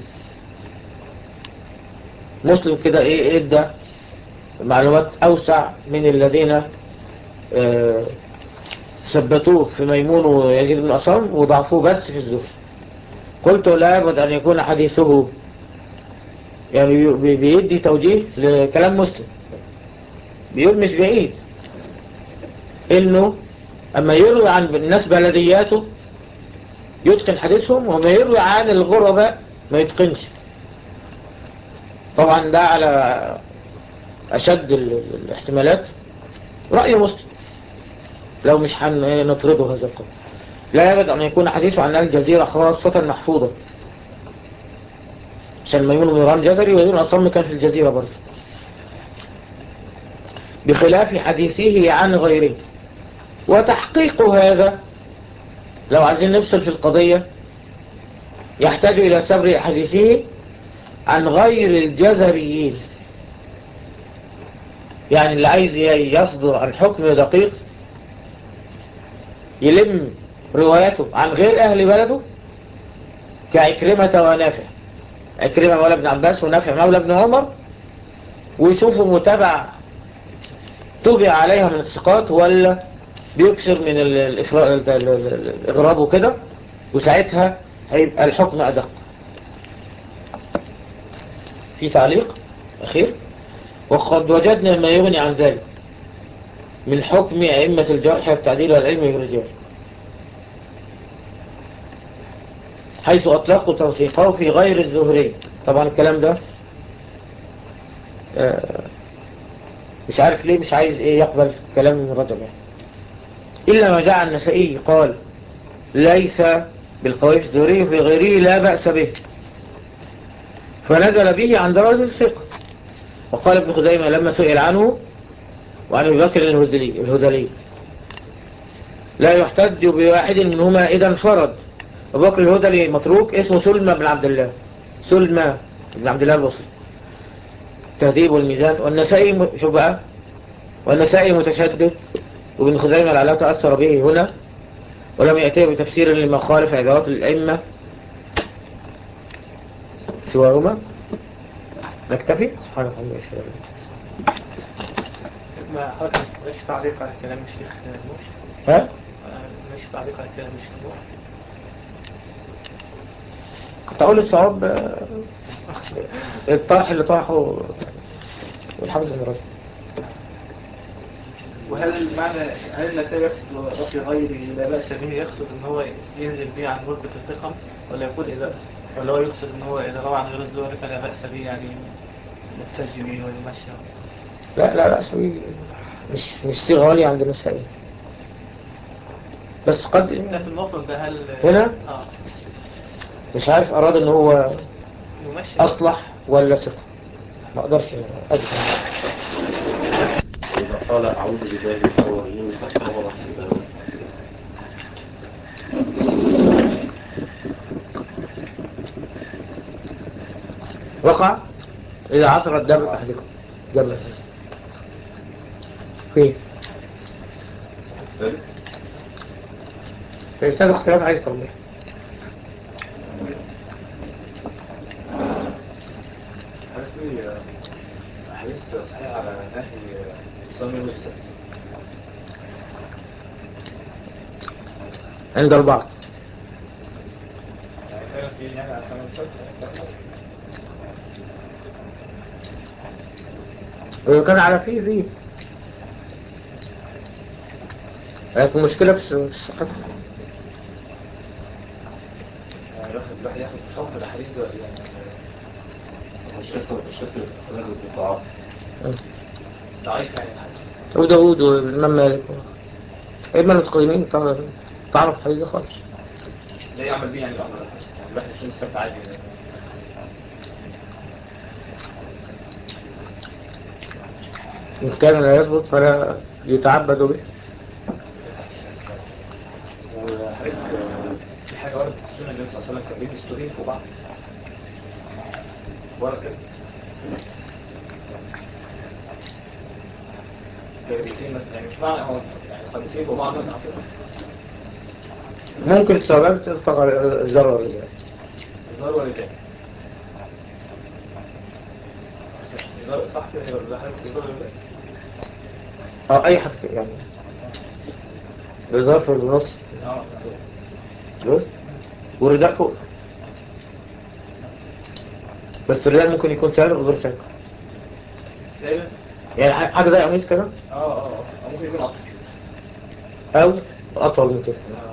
Speaker 1: مسلم كده ايه ادى معلومات اوسع من الذين آه، ثبتوه في ميمون ويزيد بن أصم وضعفوه بس في الزهر قلت لا يبد أن يكون حديثه يعني بي- بيدي توجيه لكلام مسلم بيقول مش بعيد انه اما يروي عن الناس بلدياته يتقن حديثهم وما يروي عن الغرباء ما يتقنش طبعا ده على أشد ال- ال- الاحتمالات رأي مسلم لو مش هنطرده هذا القول لا يبد أن يكون حديثه عن الجزيرة خاصة محفوظة عشان ميمون بن مهران جزري ويزيد أصم كان في الجزيرة برضه بخلاف حديثه عن غيره وتحقيق هذا لو عايزين نفصل في القضية يحتاج إلى سبر حديثه عن غير الجزريين يعني اللي عايز يصدر عن حكم دقيق يلم رواياته عن غير أهل بلده كعكرمة ونافع عكرمة مولى ابن عباس ونافع مولى ابن عمر ويشوفوا متابع تبع عليها من الثقات ولا بيكسر من ال- الإفرا- ال- ال- ال- الإغراب وكده وساعتها هيبقى الحكم أدق في تعليق أخير وقد وجدنا ما يغني عن ذلك من حكم أئمة الجرح والتعديل والعلم بالرجال حيث أطلقوا توثيقه في غير الزهري طبعا الكلام ده آه، مش عارف ليه مش عايز ايه يقبل كلام من رجب يعني إلا ما جاء النسائي قال ليس بالقوي في الزهري وفي غيره لا بأس به فنزل به عن درجة الثقة وقال ابن خزيمة لما سئل عنه وعن أبي بكر الهذلي الهذلي لا يحتج بواحد منهما إذا انفرد أبو بكر الهذلي متروك اسمه سلمى بن عبد الله سلمى بن عبد الله البصري التهذيب والميزان والنسائي م- شوف بقى والنسائي متشدد وابن خزيمة لعله تأثر به هنا ولم يأتيه بتفسير لما خالف عبارات الأئمة سواهما نكتفي سبحانك اللهم وبحمدك
Speaker 2: ما حضرتك مش تعليق على كلام الشيخ نوح
Speaker 1: ها
Speaker 2: آه، مش تعليق على كلام الشيخ نوح
Speaker 1: كنت اقول الصواب آه، الطرح اللي طرحه الحافظ بن رجب
Speaker 2: وهل المعنى هل النسائي يقصد رفي غيره لا بأس به يقصد ان هو ينزل به عن رتبة الثقة ولا يقول إذا ولا هو يقصد ان هو إذا روى عن غير الزهري فلا بأس به يعني يحتج به ويمشي
Speaker 1: لا لا لا سوي مش مش صيغة غالية عند النسائي بس
Speaker 2: انت
Speaker 1: قد
Speaker 2: في الموطن ده هل
Speaker 1: هنا؟
Speaker 2: اه
Speaker 1: مش عارف أراد إن هو
Speaker 2: يمشي
Speaker 1: أصلح ولا ثقة ما أقدرش أجزم
Speaker 4: إذا قال أعوذ بالله من الشيطان الرجيم فهو رحمة
Speaker 1: وقع إذا عثرت دم أحدكم دم فين
Speaker 4: الثالث
Speaker 1: فيستاذ اختلاف عليه التوضيح
Speaker 3: هل في حديث صحيح على نهي صوم يوم السبت؟
Speaker 1: عند البعض
Speaker 3: يعني فعلا في يعني على ثمان السبت
Speaker 1: وإذا كان على فيه فيه لكن المشكلة في في صحته
Speaker 3: يعني ياخد الواحد ياخد حكم الحديث ده يعني
Speaker 4: الشكل الشكل رجل بالضعاف
Speaker 3: ضعيف يعني الحديث
Speaker 1: أبو داود والإمام مالك إما المتقدمين طبعا تعرف الحديث ده خالص
Speaker 3: لا يعمل بيه يعني الأمر ده. يعني الواحد يصوم السبت عادي يعني.
Speaker 1: إن كان لا يثبت فلا يتعبد به
Speaker 3: وحديث في حاجة وردت في السنة النبي صلى الله عليه وسلم كان بيلبس طولين فوق بعض ورد كده جايبتين مثلا يعني مش معنى هو يعني خمسين فوق بعض مثلا أو كده
Speaker 1: ممكن تصغر ترفع الذرة الرجال
Speaker 3: الزار والدين الزار صح كده يبقى ده حاجة الزار والدين
Speaker 1: أو أي حد يعني الظرف بالنص
Speaker 3: اه
Speaker 1: بص والرداء فوق بس الرداء ممكن يكون سالب وغير سالب
Speaker 3: زي
Speaker 1: يعني ح- حاجة زي قميص كده
Speaker 3: اه اه اه أو ممكن يكون أطول
Speaker 1: أو أطول من كده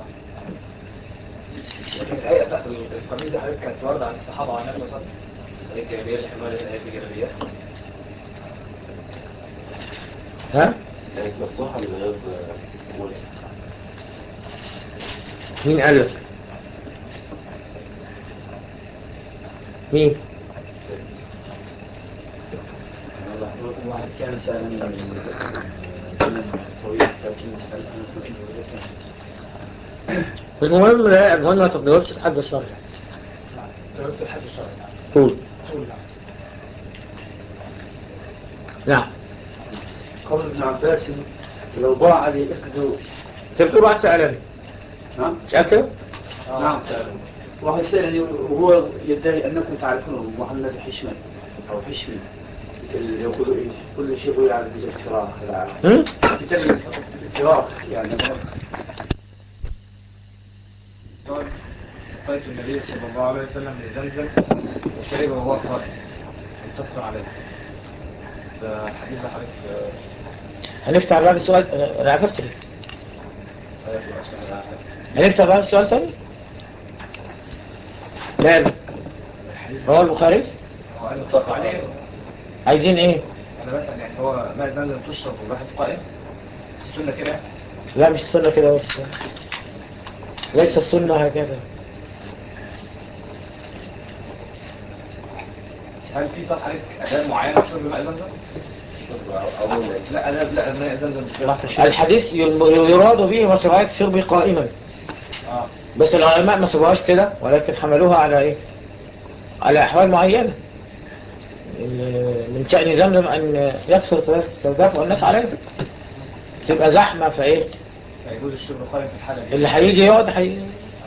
Speaker 3: لكن الهيئة بتاعت القميص دي حضرتك كانت واردة عن الصحابة وعن النبي صلى الله عليه وسلم هي الجلابية اللي حمالة هي الجلابية
Speaker 1: ها
Speaker 4: كانت مفتوحة من غير قبول
Speaker 1: مين قال لك مين
Speaker 3: واحد كان سألني طويل 30 سنة
Speaker 1: المهم لا المهم ما تقدرش تحدث شرح
Speaker 3: قلت الحد الشرعي
Speaker 1: طول
Speaker 3: طول
Speaker 1: نعم
Speaker 3: قول ابن عباس لو ضاع علي اخذوا
Speaker 1: انت بتقول واحد سألني
Speaker 3: نعم
Speaker 1: مش قال كده
Speaker 3: نعم واحد سألني وهو يدعي أنكم تعرفون محمد الحشمي أو حشمي يقول إيه كل شيء روي على الافتراء
Speaker 1: هم؟
Speaker 3: كتاب الافتراء يعني قال النبي صلى الله عليه وسلم من زمزم وشرب وهو قائم متفق عليه ده حديث ده حضرتك
Speaker 1: هنفتح بعد السؤال انا عرفت ليه هنفتح بعد السؤال تاني لا لا هو البخاري
Speaker 3: هو قال متفق عليه
Speaker 1: عايزين ايه
Speaker 3: انا بسأل يعني هو ما زمزم تشرب والواحد قائم السنة كده
Speaker 1: لا مش السنة كده بس ليس السنة هكذا
Speaker 3: هل في طب حضرتك أداة معينة في شرب ماء زمزم؟ لا أداة لا ماء زمزم مش بيلعب في الشرب
Speaker 1: الحديث ي- يراد به مشروعية شربه قائما
Speaker 3: اه
Speaker 1: بس العلماء ما سبوهاش كده ولكن حملوها على ايه على احوال معينة إن من شأن زمزم ان يكثر تدافع الناس عليه تبقى زحمة فايه
Speaker 3: يجوز الشرب قائم في الحالة دي
Speaker 1: اللي هيجي يقعد هي-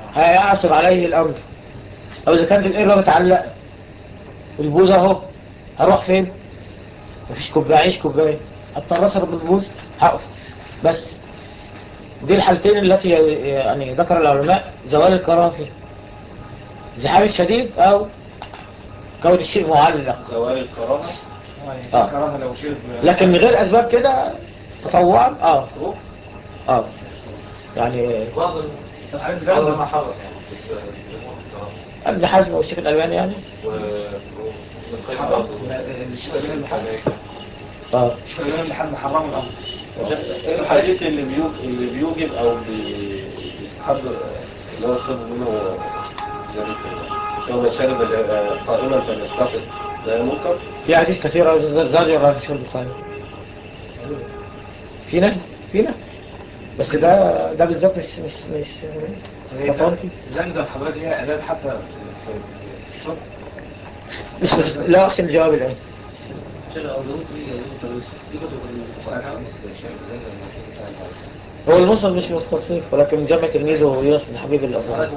Speaker 1: هيعصر عليه الامر او اذا كانت القربة متعلقة البوزة اهو هروح فين مفيش كوبايه عيش كوبايه اضطر اشرب البوز هقف بس دي الحالتين التي يعني ذكر العلماء زوال الكراهه فيها زحام الشديد او كون الشيء معلق
Speaker 4: زوال الكراهة
Speaker 1: آه.
Speaker 2: كراهه لو شرب
Speaker 1: لكن من غير اسباب كده تطوعا اه اه يعني
Speaker 5: بعض
Speaker 2: عايز
Speaker 5: بعض
Speaker 2: زي
Speaker 5: ما
Speaker 2: ما
Speaker 5: حرك يعني بس الجمهور الكرام.
Speaker 1: ابن حزم والشيخ الالباني يعني
Speaker 5: و وابن القيم برضه
Speaker 2: الشيخ الألباني محرم.
Speaker 1: اه
Speaker 2: الشيخ الألباني لحد ما حرموا الامر
Speaker 4: ايه الحديث اللي بيوجب اللي بيوجب او بي- بيستحب اللي هو يطلب منه ذلك لو ما شرب ال- قائما فليستقل ده منكر
Speaker 1: في حديث كثيرة زاجر عن شرب الخمر في نهي في نهي بس ده ده بالذات مش مش مش
Speaker 2: هي
Speaker 1: مفهوم فيه.
Speaker 2: زمزم حضرتك ليها آداب حتى في في الشرب
Speaker 1: مش مش لا أحسن الجواب الآن هو المصنف مش مستفيق ولكن جمع تلميذه يونس بن حبيب الأصغر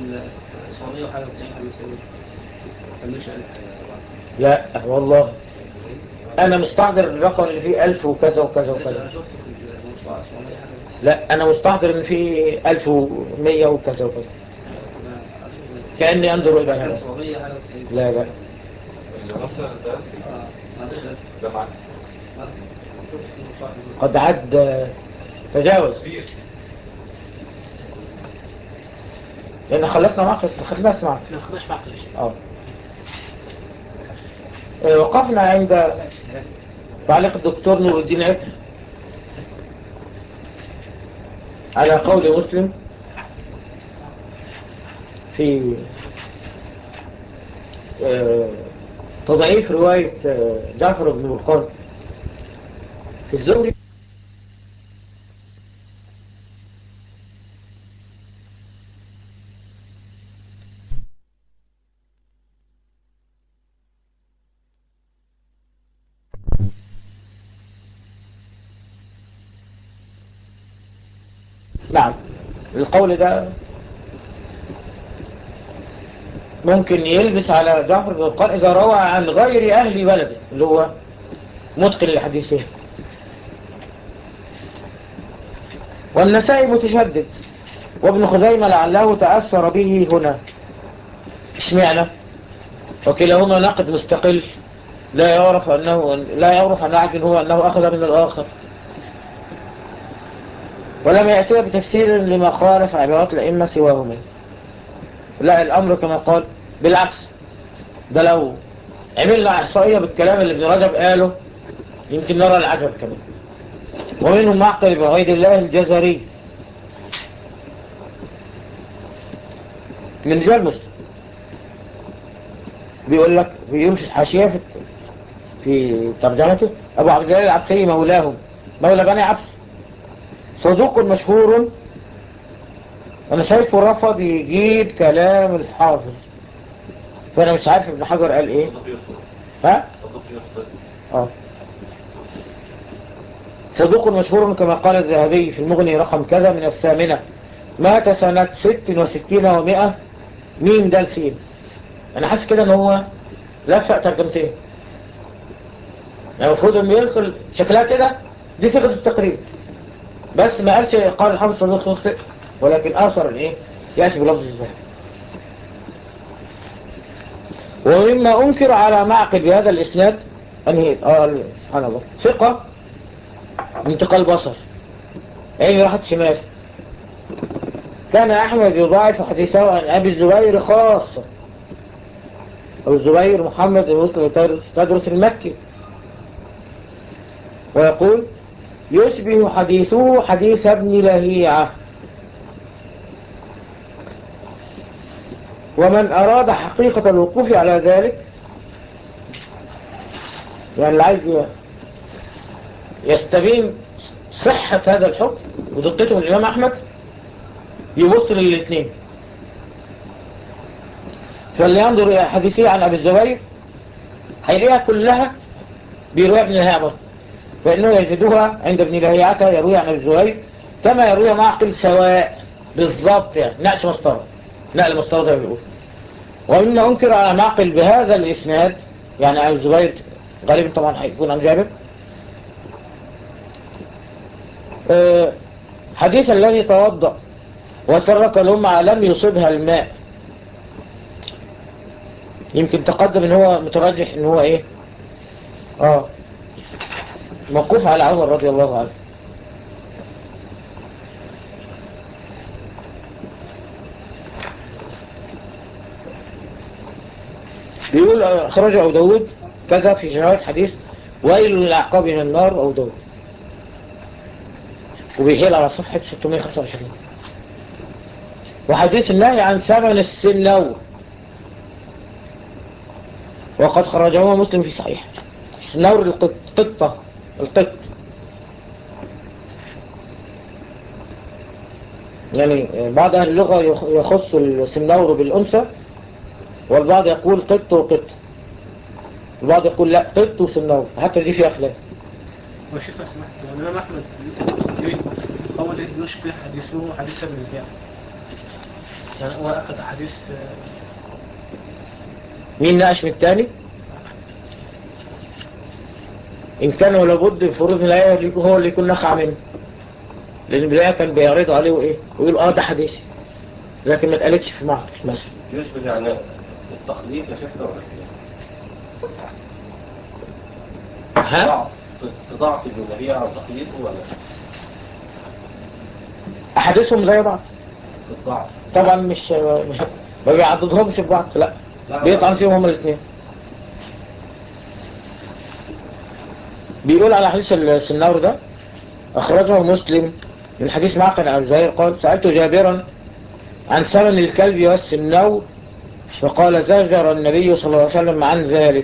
Speaker 1: لا والله أنا مستحضر الرقم اللي فيه ألف وكذا وكذا وكذا لا أنا مستحضر إن فيه ألف ومية وكذا وكذا كأني أنظر إلى هذا لا لا
Speaker 5: اللي مثلا ده ده معاك
Speaker 1: قد عد تجاوز
Speaker 5: كبير
Speaker 1: لأن خلصنا معقل ما خلصناش معقل
Speaker 2: ما خدناش معقل
Speaker 1: اه آه، وقفنا عند تعليق الدكتور نور الدين عكر على قول مسلم في آه، تضعيف رواية آه، جعفر بن برقان في الزهري نعم القول ده ممكن يلبس على جعفر بن برقان إذا روى عن غير أهل بلده اللي هو متقن لحديثه والنسائي متشدد وابن خزيمة لعله تأثر به هنا اشمعنى وكلاهما نقد مستقل لا يعرف أنه لا يعرف عن أحد هو أنه أخذ من الآخر ولم يأتي بتفسير لما خالف عبارات الأئمة سواهما لا الأمر كما قال بالعكس ده لو عملنا إحصائية بالكلام اللي ابن رجب قاله يمكن نرى العجب كمان ومنهم معقل بن عبيد الله الجزري من رجال مسلم بيقول لك بيقول في الحاشية في في ترجمته أبو عبد الله العبسي مولاهم مولى بني عبس صدوق مشهور أنا شايفه رفض يجيب كلام الحافظ فأنا مش عارف ابن حجر قال إيه
Speaker 5: صدوق يخطئ
Speaker 1: ها؟
Speaker 5: صدوق يخطئ
Speaker 1: آه. صدوق مشهور كما قال الذهبي في المغني رقم كذا من الثامنة مات سنة ست وستين ومائة ميم دال سين أنا حاسس كده إن هو لفق ترجمتين يعني المفروض إنه ينقل شكلها كده دي صيغة التقريب بس ما قالش قال الحافظ صدوق يخطئ ولكن آثر الإيه يأتي بلفظ الذهب ومما أنكر على معقل بهذا الإسناد أنهي آه سبحان الله ثقة انتقال بصر عيني راحت شمال كان أحمد يضاعف حديثه عن أبي الزبير خاصة أبو الزبير محمد بن مسلم تدرس المكي ويقول يشبه حديثه حديث ابن لهيعة ومن أراد حقيقة الوقوف على ذلك يعني اللي عايز يستبين صحة هذا الحكم ودقته من الإمام أحمد يبص للاثنين فاللي ينظر إلى حديثه عن أبي الزبير هيلاقيها كلها بيروي ابن لهيعة فإنه يجدها عند ابن لهيعة يروي عن أبي الزبير كما يروي معقل سواء بالضبط يعني نقش مسطرة نقل مسطرة زي ما بيقول وإن أنكر على معقل بهذا الإسناد يعني أبي الزبير غالبا طبعا هيكون عن جابر آه، حديث الذي توضأ وترك الأمة لم يصبها الماء يمكن تقدم ان هو مترجح ان هو ايه اه موقوف على عمر رضي الله عنه بيقول اخرج ابو داود كذا في شهادة حديث ويل للعقاب من النار ابو داود وبيحيل على صفحة 625 وحديث النهي عن ثمن السنو وقد خرجه مسلم في صحيح السنور القط قطة القط يعني بعض أهل اللغة يخص السنور بالأنثى والبعض يقول قط وقط البعض يقول لا قط وسنور حتى دي فيها خلاف
Speaker 2: وشيخ اسمح يعني الإمام أحمد ليه أول إيه يشبه حديثه حديث ابن البيع يعني هو أخذ حديث
Speaker 1: مين ناقش من الثاني إن كان ولا بد الفروض من الآية هو اللي يكون نخع منه لأن البداية كان بيعرضوا عليه وإيه ويقول آه ده حديثي لكن ما اتقالتش في معرض مثلا
Speaker 4: يشبه يعني التقليد يا شيخنا ولا إيه؟
Speaker 1: ها
Speaker 4: ضعف ضعف الجمهورية عن تقليده ولا
Speaker 1: أحاديثهم زي بعض
Speaker 4: الضعف
Speaker 1: طبعا مش ما بيعضدهمش في بعض لا بيطعن فيهم هما الاثنين بيقول على حديث السنار ده أخرجه مسلم من حديث معقل عن زهير قال سألت جابرا عن ثمن الكلب والسنور فقال زجر النبي صلى الله عليه وسلم عن ذلك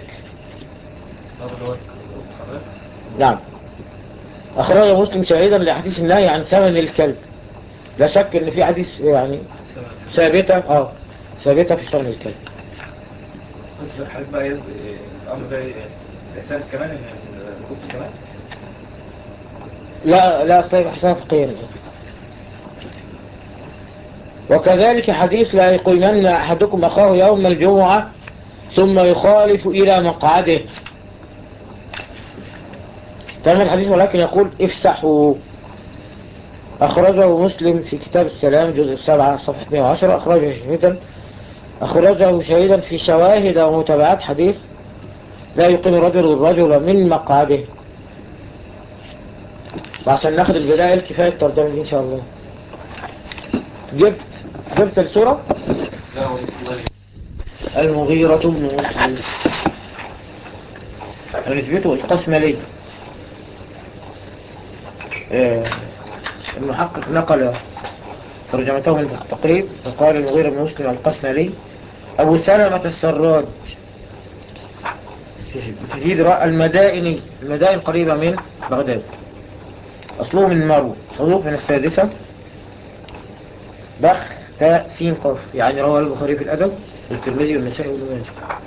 Speaker 1: نعم أخرج مسلم شهيدا لحديث النهي عن ثمن الكلب لا شك ان في حديث يعني ثابتة اه ثابتة في ثمن الكلب
Speaker 5: كنت حضرتك بقى يسبق الأمر ده رسالة كمان إن كنت كمان
Speaker 1: لا لا استيقظ حساب فقير وكذلك حديث لا يقيمن أحدكم أخاه يوم الجمعة ثم يخالف إلى مقعده تم الحديث ولكن يقول افسحوا أخرجه مسلم في كتاب السلام جزء السبعة صفحة 110 أخرجه شهيدا أخرجه شهيدا في شواهد ومتابعات حديث لا يقيم الرجل الرجل من مقعده وعشان ناخد البداية الكفاية الترجمة دي إن شاء الله جبت جبت السورة
Speaker 5: لا والله
Speaker 1: المغيرة بن مسلم نسبته القسملي آه، المحقق نقل ترجمته من التقريب وقال المغيرة بن مسلم القسملي أبو سلمة السراج تجيد رأى المدائني المدائن قريبة من بغداد أصله من مرو صدوق من السادسة بخ تاء سين قاف يعني رواه البخاري في الأدب والترمذي والنسائي وابن ماجه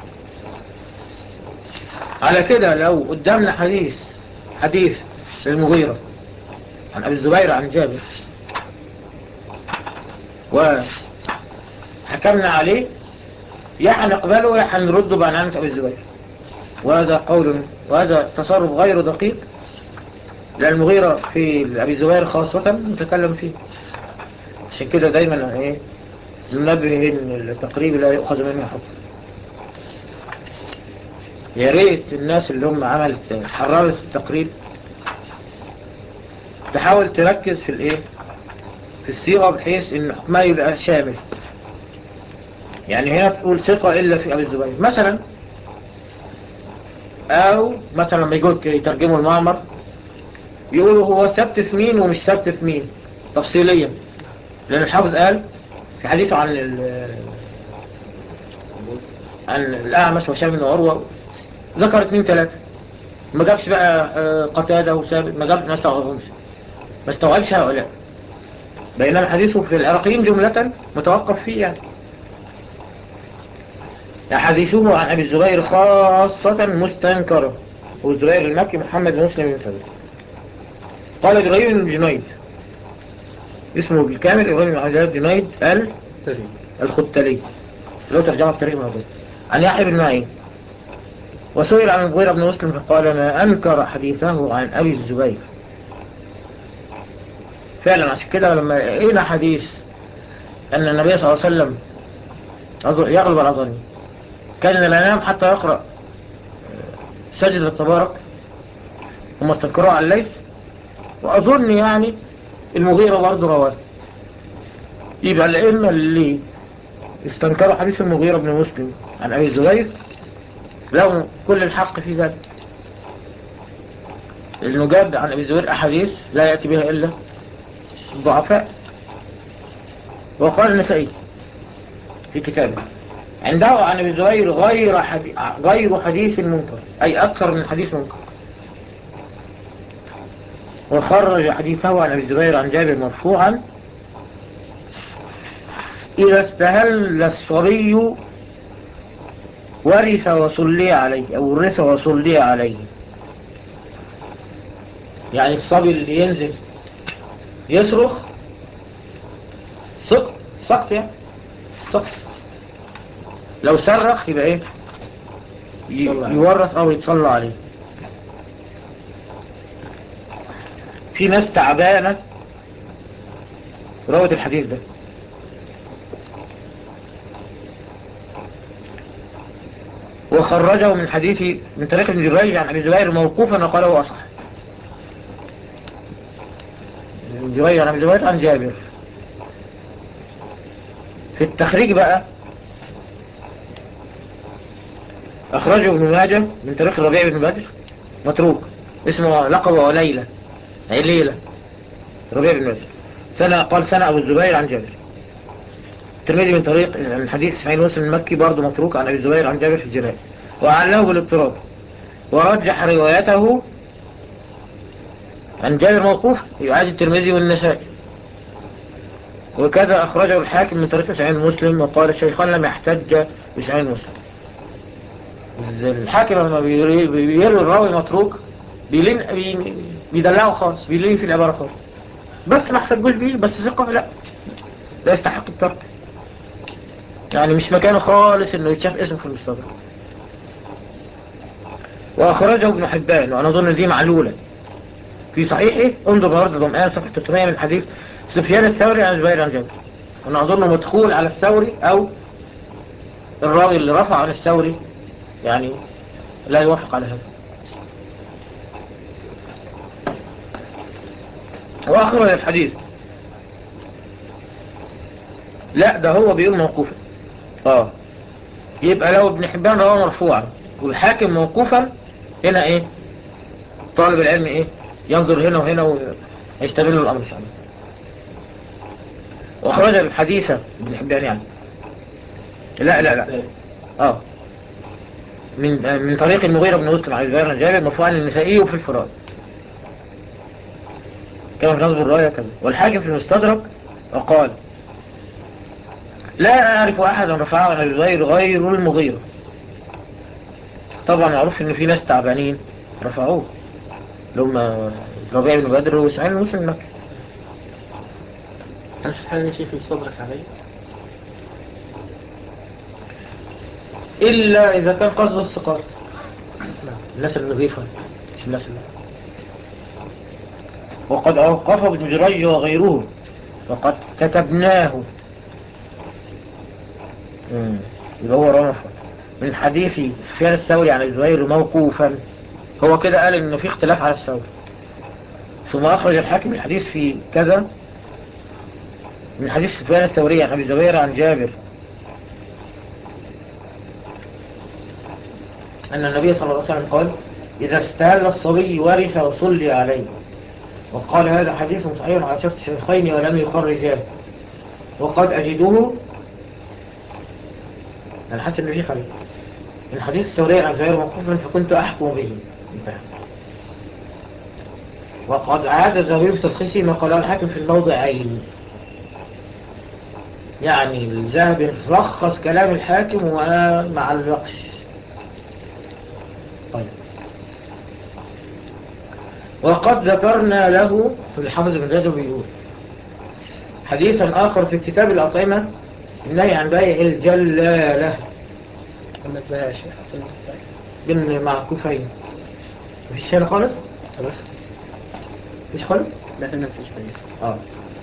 Speaker 1: على كده لو قدامنا حديث حديث للمغيرة عن أبي الزبير عن جابر وحكمنا عليه يا هنقبله يا هنرده بعنانة أبي الزبير وهذا قول وهذا تصرف غير دقيق لأن المغيرة في أبي الزبير خاصة متكلم فيه عشان كده دايما ايه ننبه ان التقريب لا يؤخذ منه حكم يا ريت الناس اللي هم عملت حررت التقريب تحاول تركز في الايه في الصيغة بحيث ان حكمها يبقى شامل يعني هنا تقول ثقة الا في ابي الزبير مثلا او مثلا لما يقول يترجموا المعمر يقولوا هو ثبت في مين ومش ثبت في مين تفصيليا لأن الحافظ قال في حديثه عن ال عن الأعمش وشام بن عروة ذكر اثنين ثلاثة ما جابش بقى آه، قتادة وثابت ما جاب ما استوعبهمش ما استوعبش هؤلاء بينما حديثه في العراقيين جملة متوقف فيه يعني يعني حديثه عن أبي الزبير خاصة مستنكرة والزبير المكي محمد بن مسلم بن ثابت قال جريم بن جنيد اسمه بالكامل إبراهيم بن عزيز جنيد ال الختلي لو ترجمة في تاريخ موجود عن يحيى بن معين وسئل عن المغيرة بن مسلم فقال ما أنكر حديثه عن أبي الزبير فعلا عشان كده لما لقينا حديث أن النبي صلى الله عليه وسلم أظن- يغلب على ظني كان لا ينام حتى يقرأ سجد التبارك هم استنكروه على الليل وأظن يعني المغيرة برضه رواه يبقى الأئمة اللي استنكروا حديث المغيرة بن مسلم عن أبي الزبير لهم كل الحق في ذلك لأنه جاب عن أبي الزبير أحاديث لا يأتي بها إلا الضعفاء وقال النسائي في كتابه عنده عن أبي الزبير غير حديث, غير حديث منكر أي أكثر من حديث منكر وخرج حديثه عن أبي الزبير عن جابر مرفوعا إذا استهل الصبي ورث وصلي عليه أو ورث وصلي عليه يعني الصبي اللي ينزل يصرخ سقط سقط يعني سقط لو صرخ يبقى ايه ي-
Speaker 2: يصلى عليه.
Speaker 1: يورث او يتصلى عليه في ناس تعبانة روت الحديث ده وخرجه من حديث من طريق ابن جريج عن ابي زبير موقوفا وقال هو اصح ابن جريج عن ابي زبير عن جابر في التخريج بقى اخرجه ابن ماجه من طريق الربيع بن بدر متروك اسمه لقب ليلى اي ليلى ربيع بن بدر سنة قال سنة ابو الزبير عن جابر الترمذي من طريق من حديث اسماعيل مسلم المكي برضه متروك عن ابي الزبير عن جابر في الجنائز وعله بالاضطراب ورجح روايته عن جابر موقوف يعاد الترمذي والنسائي وكذا أخرجه الحاكم من طريق سعيد مسلم وقال الشيخان لم يحتج بسعيد مسلم الحاكم لما بيري- بيروي الراوي متروك بيلين بي- بيدلعه خالص بيلين في العبارة خالص بس ما احتجوش بيه بس ثقة لا لا يستحق الترك يعني مش مكانه خالص انه يتشاف اسمه في المستدرك واخرجه ابن حبان وانا اظن دي معلولة في صحيحه انظر برضه ضمآن صفحة 300 من حديث سفيان الثوري عن زبير عن جابر وانا اظنه مدخول على الثوري او الراوي اللي رفع عن الثوري يعني لا يوافق على هذا واخرج الحديث لا ده هو بيقول موقوفا اه يبقى لو ابن حبان رواه مرفوعا والحاكم موقوفا هنا ايه طالب العلم ايه ينظر هنا وهنا ويشتغل له الامر شعبه واخرج الحديث ابن حبان يعني لا لا لا اه من من طريق المغيرة بن مسلم عن الزبير بن جابر مرفوعا للنسائي وفي الفراد كما في نصب الراية كذا والحاكم في المستدرك وقال لا أعرف أحدا رفعه عن الزبير غير المغيرة طبعا معروف ان في ناس تعبانين رفعوه لهم ربيع بن بدر واسماعيل بن مسلم المكي
Speaker 2: هل في حاجة شيء يستدرك عليه؟
Speaker 1: إلا إذا كان قصده الثقات الناس النظيفة مش الناس اللي وقد أوقف ابن جريج وغيره وقد كتبناه مم. يبقى هو رمفة من حديث سفيان الثوري عن الزبير موقوفا هو كده قال انه في اختلاف على الثوري ثم اخرج الحاكم الحديث في كذا من حديث سفيان الثوري عن ابي الزبير عن جابر أن النبي صلى الله عليه وسلم قال إذا استهل الصبي ورث وصلي عليه وقال هذا حديث صحيح على شرط الشيخين ولم يخرجاه وقد أجده أنا حاسس إن في خريج من حديث الثوري عن غير موقوفا فكنت أحكم به انتهى. وقد عاد الزبير في تلخيصه ما قاله الحاكم في الموضعين يعني الذهبي لخص كلام الحاكم ومع الوقش طيب وقد ذكرنا له في الحافظ بن رجب بيقول حديثا آخر في كتاب الأطعمة النهي عن بيع الجلالة
Speaker 2: لما تلاقي يا شيخ
Speaker 1: بن معكوفين مفيش هنا خالص
Speaker 6: خلاص
Speaker 1: مفيش خالص
Speaker 6: لا هنا مفيش بين
Speaker 1: اه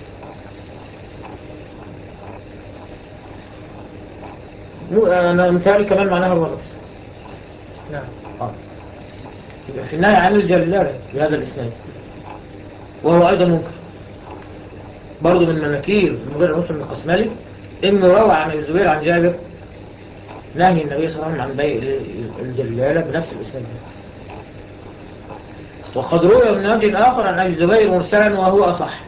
Speaker 1: مو- انا متهيألي كمان معناها غلط
Speaker 2: نعم
Speaker 1: اه يبقى في النهي عن الجلالة بهذا الاسناد وهو ايضا منكر برضه من مناكير المغير مسلم القسمالي انه روى عن ابي الزبير عن جابر نهي النبي صلى الله عليه وسلم عن بيع الجلالة بنفس الاسناد ده وقد روي من وجه آخر عن أبي الزبير مرسلا وهو أصح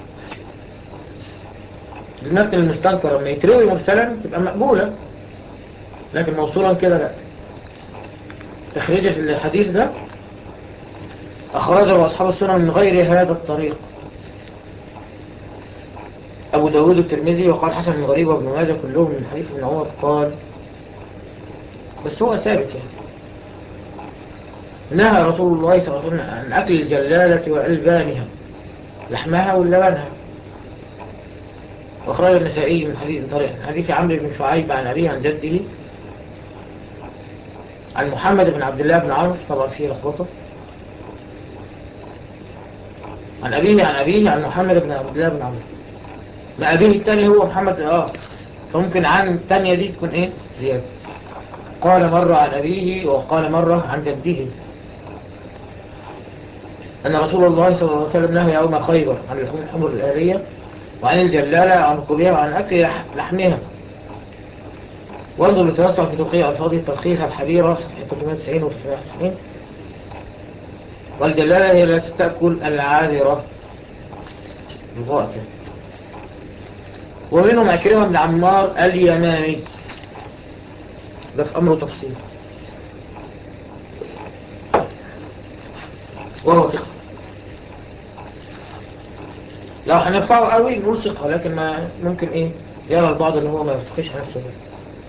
Speaker 1: المتن المستنكر لما يتروي مرسلا تبقى مقبولة لكن موصولا كده لا تخريج الحديث ده أخرجه أصحاب السنة من غير هذا الطريق أبو داود الترمذي وقال حسن بن غريب وابن ماجه كلهم من حديث ابن عمر قال بس هو ثابت يعني نهى رسول الله صلى الله عليه وسلم عن أكل الجلالة وألبانها لحمها ولبنها وأخرج النسائي من حديث طريق من حديث عمرو بن شعيب عن أبيه عن جده عن محمد بن عبد الله بن عمرو طبعا فيه لخبطة عن أبيه عن أبيه عن محمد بن عبد الله بن عمرو ما أبيه التاني هو محمد آه فممكن عن التانية دي تكون إيه زيادة قال مرة عن أبيه وقال مرة عن جده أن رسول الله صلى الله عليه وسلم نهى يوم خيبر عن لحوم الحمر الآلية وعن الجلالة عن قبيها وعن أكل لح- لحمها وانظر لتوسع في توقيع ألفاظ التلخيص الحبيرة صفحة 390 و 390 والجلالة هي التي تأكل العاذرة بضاءة ومنهم أكرمة بن عمار اليمامي ده في أمره تفصيل وهو ثقة لو هنرفعه قوي نقول ثقة لكن ما ممكن ايه يرى البعض ان هو ما يفتخش نفسه به.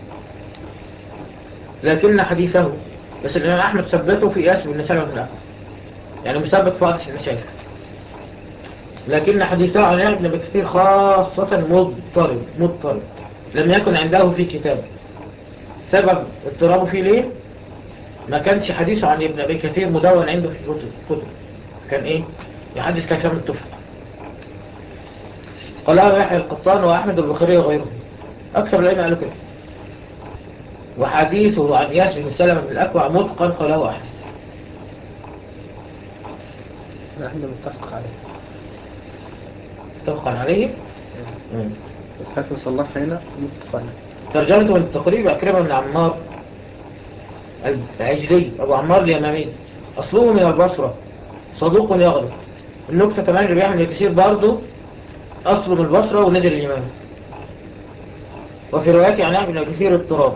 Speaker 1: لكن حديثه بس الإمام أحمد ثبته في ياسر بن سلمة بن الأكبر يعني مثبت في وقت المشايخ لكن حديثه عن ابن بكثير خاصة مضطرب مضطرب لم يكن عنده في كتاب سبب اضطرابه فيه ليه ما كانش حديثه عن ابن أبي كثير مدون عنده في كتب, كتب. كان ايه يحدث كلام الطفل قالها يحيى القطان وأحمد البخاري وغيره أكثر الأئمة قالوا كده وحديثه عن ياسر بن سلمة بن الأكوع متقن قاله أحمد
Speaker 6: احنا متفق عليه
Speaker 1: متفق عليه مم.
Speaker 6: الحاكم صلح هنا متفق عليه
Speaker 1: ترجمته من التقريب أكرمه من عمار العجلي أبو عمار اليمامي أصله من البصرة صدوق يغلط النكتة كمان اللي بيعمل كثير برضه أصله من البصرة ونزل اليمامي وفي روايات عن ابن كثير اضطراب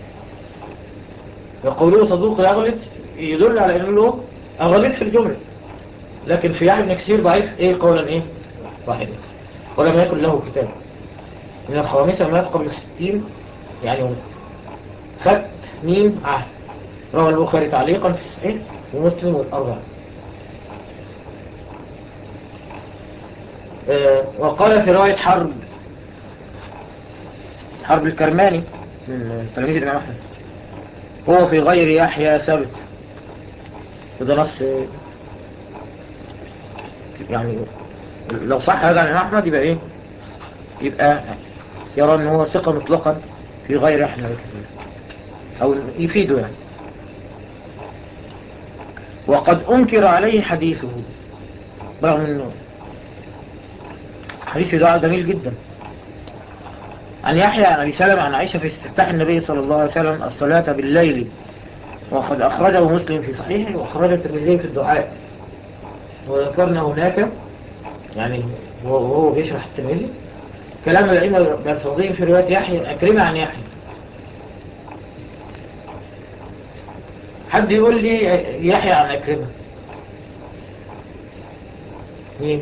Speaker 1: وقوله صدوق يغلط يدل على انه أغلط في الجملة لكن في يحيى بن كثير ضعيف ايه قولا ايه واحدا ولم يكن له كتاب من الخوامسة مات قبل الستين يعني خط ميم عهد روى البخاري تعليقا في الصحيح ومسلم والأربعة آه، وقال في رواية حرب حرب الكرماني من تلاميذ الإمام أحمد هو في غير يحيى ثابت وده نص آه، يعني لو صح هذا عن الإمام أحمد يبقى إيه يبقى يرى أنه هو ثقة مطلقا في غير أحمد أو يفيده يعني وقد أنكر عليه حديثه رغم أنه حديث دعاء جميل جدا عن يحيى عن أبي سلمة عن عائشة في استفتاح النبي صلى الله عليه وسلم الصلاة بالليل وقد أخرجه مسلم في صحيحه وأخرج الترمذي في الدعاء وذكرنا هناك يعني وهو بيشرح الترمذي كلام الأئمة الملفوظين في رواية يحيى أكرمة عن يحيى حد يقول لي يحيى عن أكرمة مين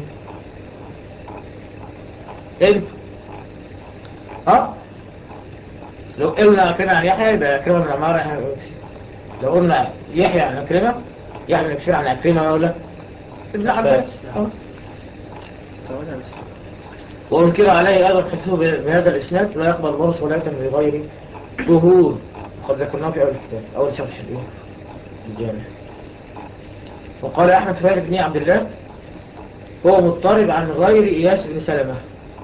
Speaker 1: انت ها لو قلنا أكرمة عن يحيى يبقى أكرمة من عمار يحيى بن كثير لو قلنا يحيى عن أكرمة يحيى بن كثير عن أكرمة ولا ابن عباس اه
Speaker 6: فولا بس
Speaker 1: وانكر عليه ايضا حديثه بهذا الاسناد لا يقبل الله صلاة بغير ظهور قد ذكرناه في اول الكتاب اول شرح الايه الجامع وقال أحمد فارق بن عبد الله هو مضطرب عن غير إياس بن سلمة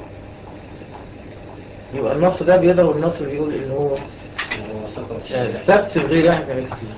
Speaker 1: يبقى النص ده بيضرب النص اللي بيقول إن هو ثبت بغير يحيى بن كثير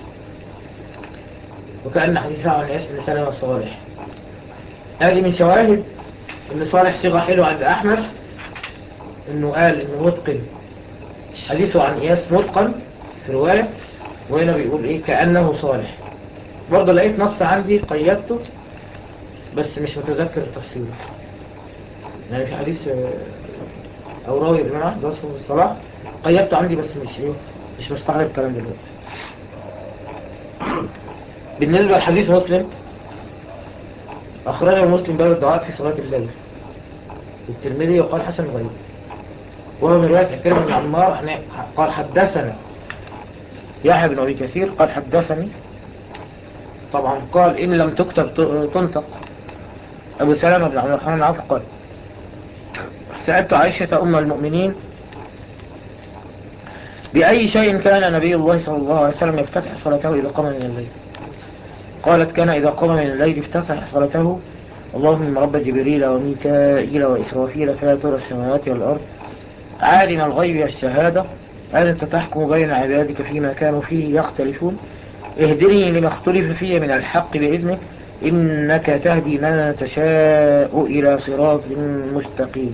Speaker 1: وكأن حديثه عن إياس بن سلمة صالح هذه من شواهد إن صالح صيغة حلوة عند أحمد إنه قال إنه متقن حديثه عن إياس متقن في رواية وهنا بيقول إيه كأنه صالح برضه لقيت نص عندي قيدته بس مش متذكر تفصيله يعني في حديث آه، أو راوي ابن واحد ده اسمه الصلاح قيدته عندي بس مش إيه مش مستحضر الكلام دلوقتي بالنسبة لحديث مسلم أخرجه مسلم باب الدعاء في صلاة الليل الترمذي وقال حسن غريب وهو من رواية حكرم بن عمار إحنا- قال حدثنا يحيى بن أبي كثير قال حدثني طبعا قال إن لم تكتب ت- تنطق أبو سلمة بن عبد الرحمن بن عوف قال سألت عائشة أم المؤمنين بأي شيء كان نبي الله صلى الله عليه وسلم يفتتح صلاته إذا قام من الليل قالت كان إذا قام من الليل افتتح صلاته اللهم رب جبريل وميكائيل وإسرافيل فاتر السماوات والأرض عالم الغيب والشهادة أنت تحكم بين عبادك فيما كانوا فيه يختلفون اهدني لما اختلف فيه من الحق بإذنك إنك تهدي من تشاء إلى صراط مستقيم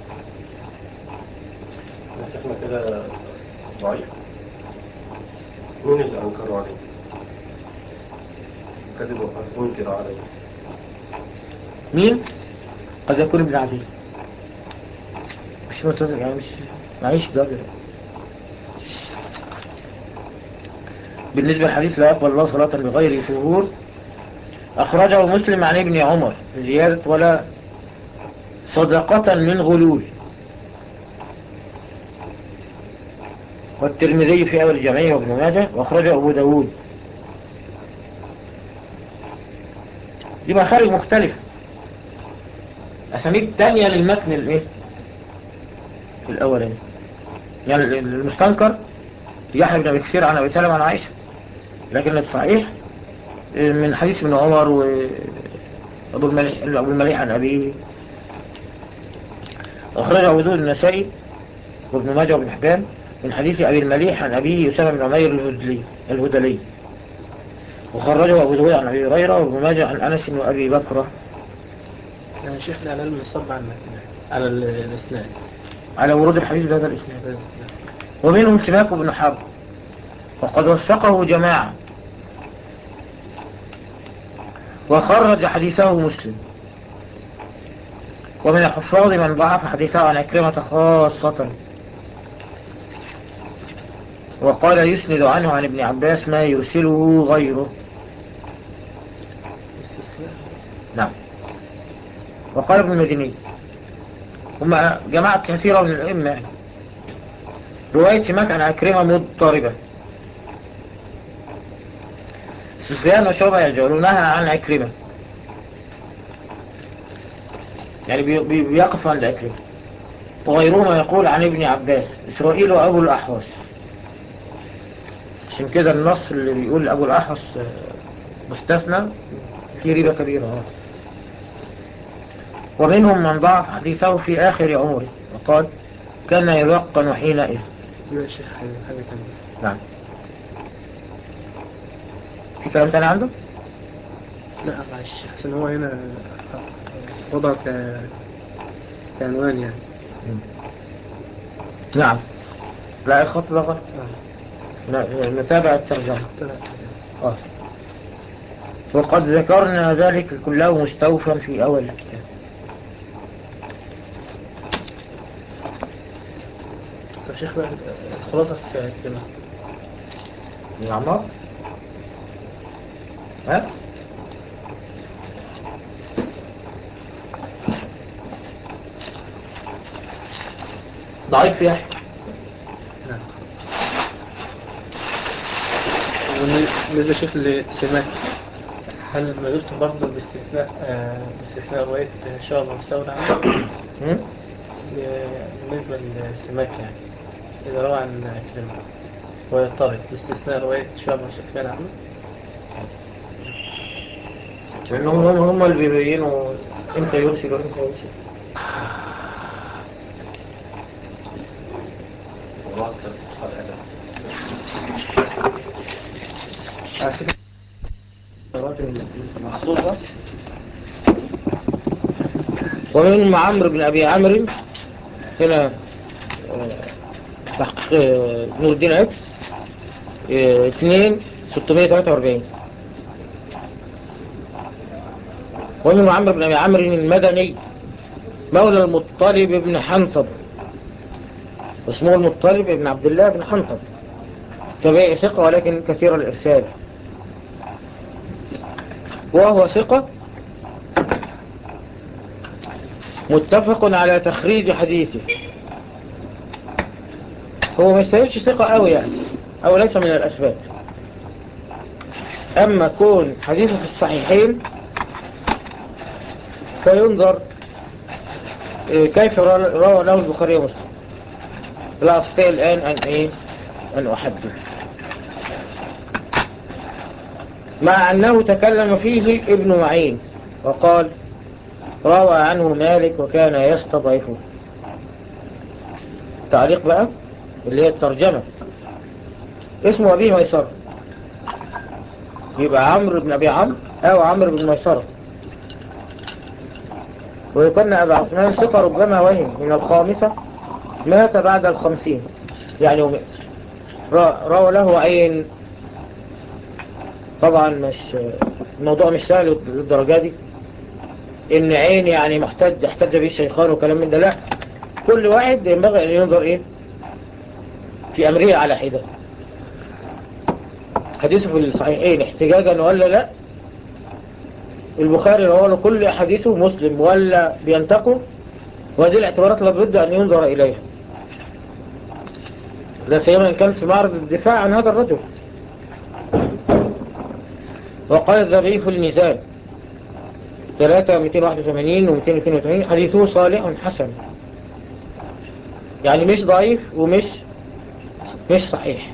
Speaker 4: شيخنا كده ضعيف مين اللي أنكروا عليه؟ كذب وقد أنكر عليه
Speaker 1: مين؟ قد يكون ابن عدي مش متذكر يعني مش معيش جابر بالنسبة للحديث لا يقبل الله صلاة بغير طهور أخرجه مسلم عن ابن عمر زيادة ولا صدقة من غلول والترمذي في أول الجمعية وابن ماجه وأخرجه أبو داود دي مخارج مختلفة أساميد تانية للمتن الإيه؟ الأولاني يعني المستنكر يحيى بن أبي كثير عن أبي سلمة عن عائشة لكن الصحيح من حديث ابن عمر وأبو المليح, أبو المليح عن أبيه أخرج أبو داود النسائي وابن ماجه وابن حبان من حديث أبي المليح عن أبيه يسمى بن عمير الهدلي الهدلي وخرجه أبو داود عن أبي هريرة وابن ماجه عن أنس وأبي بكرة
Speaker 6: يعني شيخنا على المصب على المتن على ال- الاسناد
Speaker 1: على ورود الحديث بهذا الإسناد ومنهم سماك بن حرب وقد وثقه جماعة وخرج حديثه مسلم ومن الحفاظ من ضعف حديثه عن أكرمة خاصة وقال يسند عنه عن ابن عباس ما يرسله غيره
Speaker 6: استثناء
Speaker 1: نعم وقال ابن المديني هم جماعة كثيرة من الأئمة يعني. رواية سماك عن أكرمة مضطربة سفيان وشعبة يجعلونها عن أكرمة يعني بي- بي- بيقف عند أكرمة وغيرهما يقول عن ابن عباس إسرائيل وأبو الأحوص عشان كده النص اللي بيقول أبو الأحوص آه، مستثنى في ريبة كبيرة آه. ومنهم من ضعف حديثه في آخر عمره وقال كان يلقن حينئذ
Speaker 6: دي يا شيخ حاجة تانية
Speaker 1: نعم في كلام تاني عنده؟
Speaker 6: لا معلش عشان هو هنا وضع ك... كعنوان يعني
Speaker 1: نعم لا الخط ده غلط
Speaker 6: آه.
Speaker 1: ن- نتابع الترجمة
Speaker 6: طلع
Speaker 1: آه. وقد ذكرنا ذلك كله مستوفا في أول الكتاب
Speaker 6: طب شيخ بقى الخلاصة في كلمة
Speaker 1: من عمار ها ضعيف يا أخي
Speaker 6: نعم بالنسبة شيخ لسماك هل ما زلت برضه باستثناء آه، باستثناء رواية شعب مستورد عنه
Speaker 1: هم؟
Speaker 6: بالنسبة للسماك يعني إذا روى عن كلمة ويضطرب باستثناء رواية شعب مستورد عنه
Speaker 1: لأنهم هم, هم اللي بيبينوا امتى يرسل وامتى يرسل
Speaker 6: محظوظة
Speaker 1: ومنهم عمرو بن أبي عمرو هنا آه، تحقيق آه، نور الدين عكس آه، اثنين 643 ومنهم عمرو بن أبي عمرو المدني مولى المطلب بن حنطب اسمه المطلب بن عبد الله بن حنطب تبعي ثقة ولكن كثير الإرسال وهو ثقة متفق على تخريج حديثه هو ما يستاهلش ثقة قوي يعني او ليس من الاسباب اما كون حديثه في الصحيحين فينظر إيه، كيف روى له البخاري ومسلم لا استطيع الان ان ايه ان احدد مع انه تكلم فيه ابن معين وقال روى عنه مالك وكان يستضعفه تعليق بقى اللي هي الترجمة اسمه أبي ميسر يبقى عمرو بن أبي عمرو أو عمرو بن ميسر ويكون أبا عثمان ثقة ربما وهم من الخامسة مات بعد الخمسين يعني ومئة روى له عين طبعا مش الموضوع مش سهل للدرجة دي ان عين يعني محتج احتج به الشيخان وكلام من ده لا كل واحد ينبغي ان ينظر ايه في امره على حده حديثه في الصحيحين احتجاجا ولا لا البخاري رواه له كل حديثه مسلم ولا بينتقه وهذه الاعتبارات لابد ان ينظر اليها لا سيما ان كان في معرض الدفاع عن هذا الرجل وقال الذبي في الميزان 3 281 و 282 حديثه صالح حسن يعني مش ضعيف ومش مش صحيح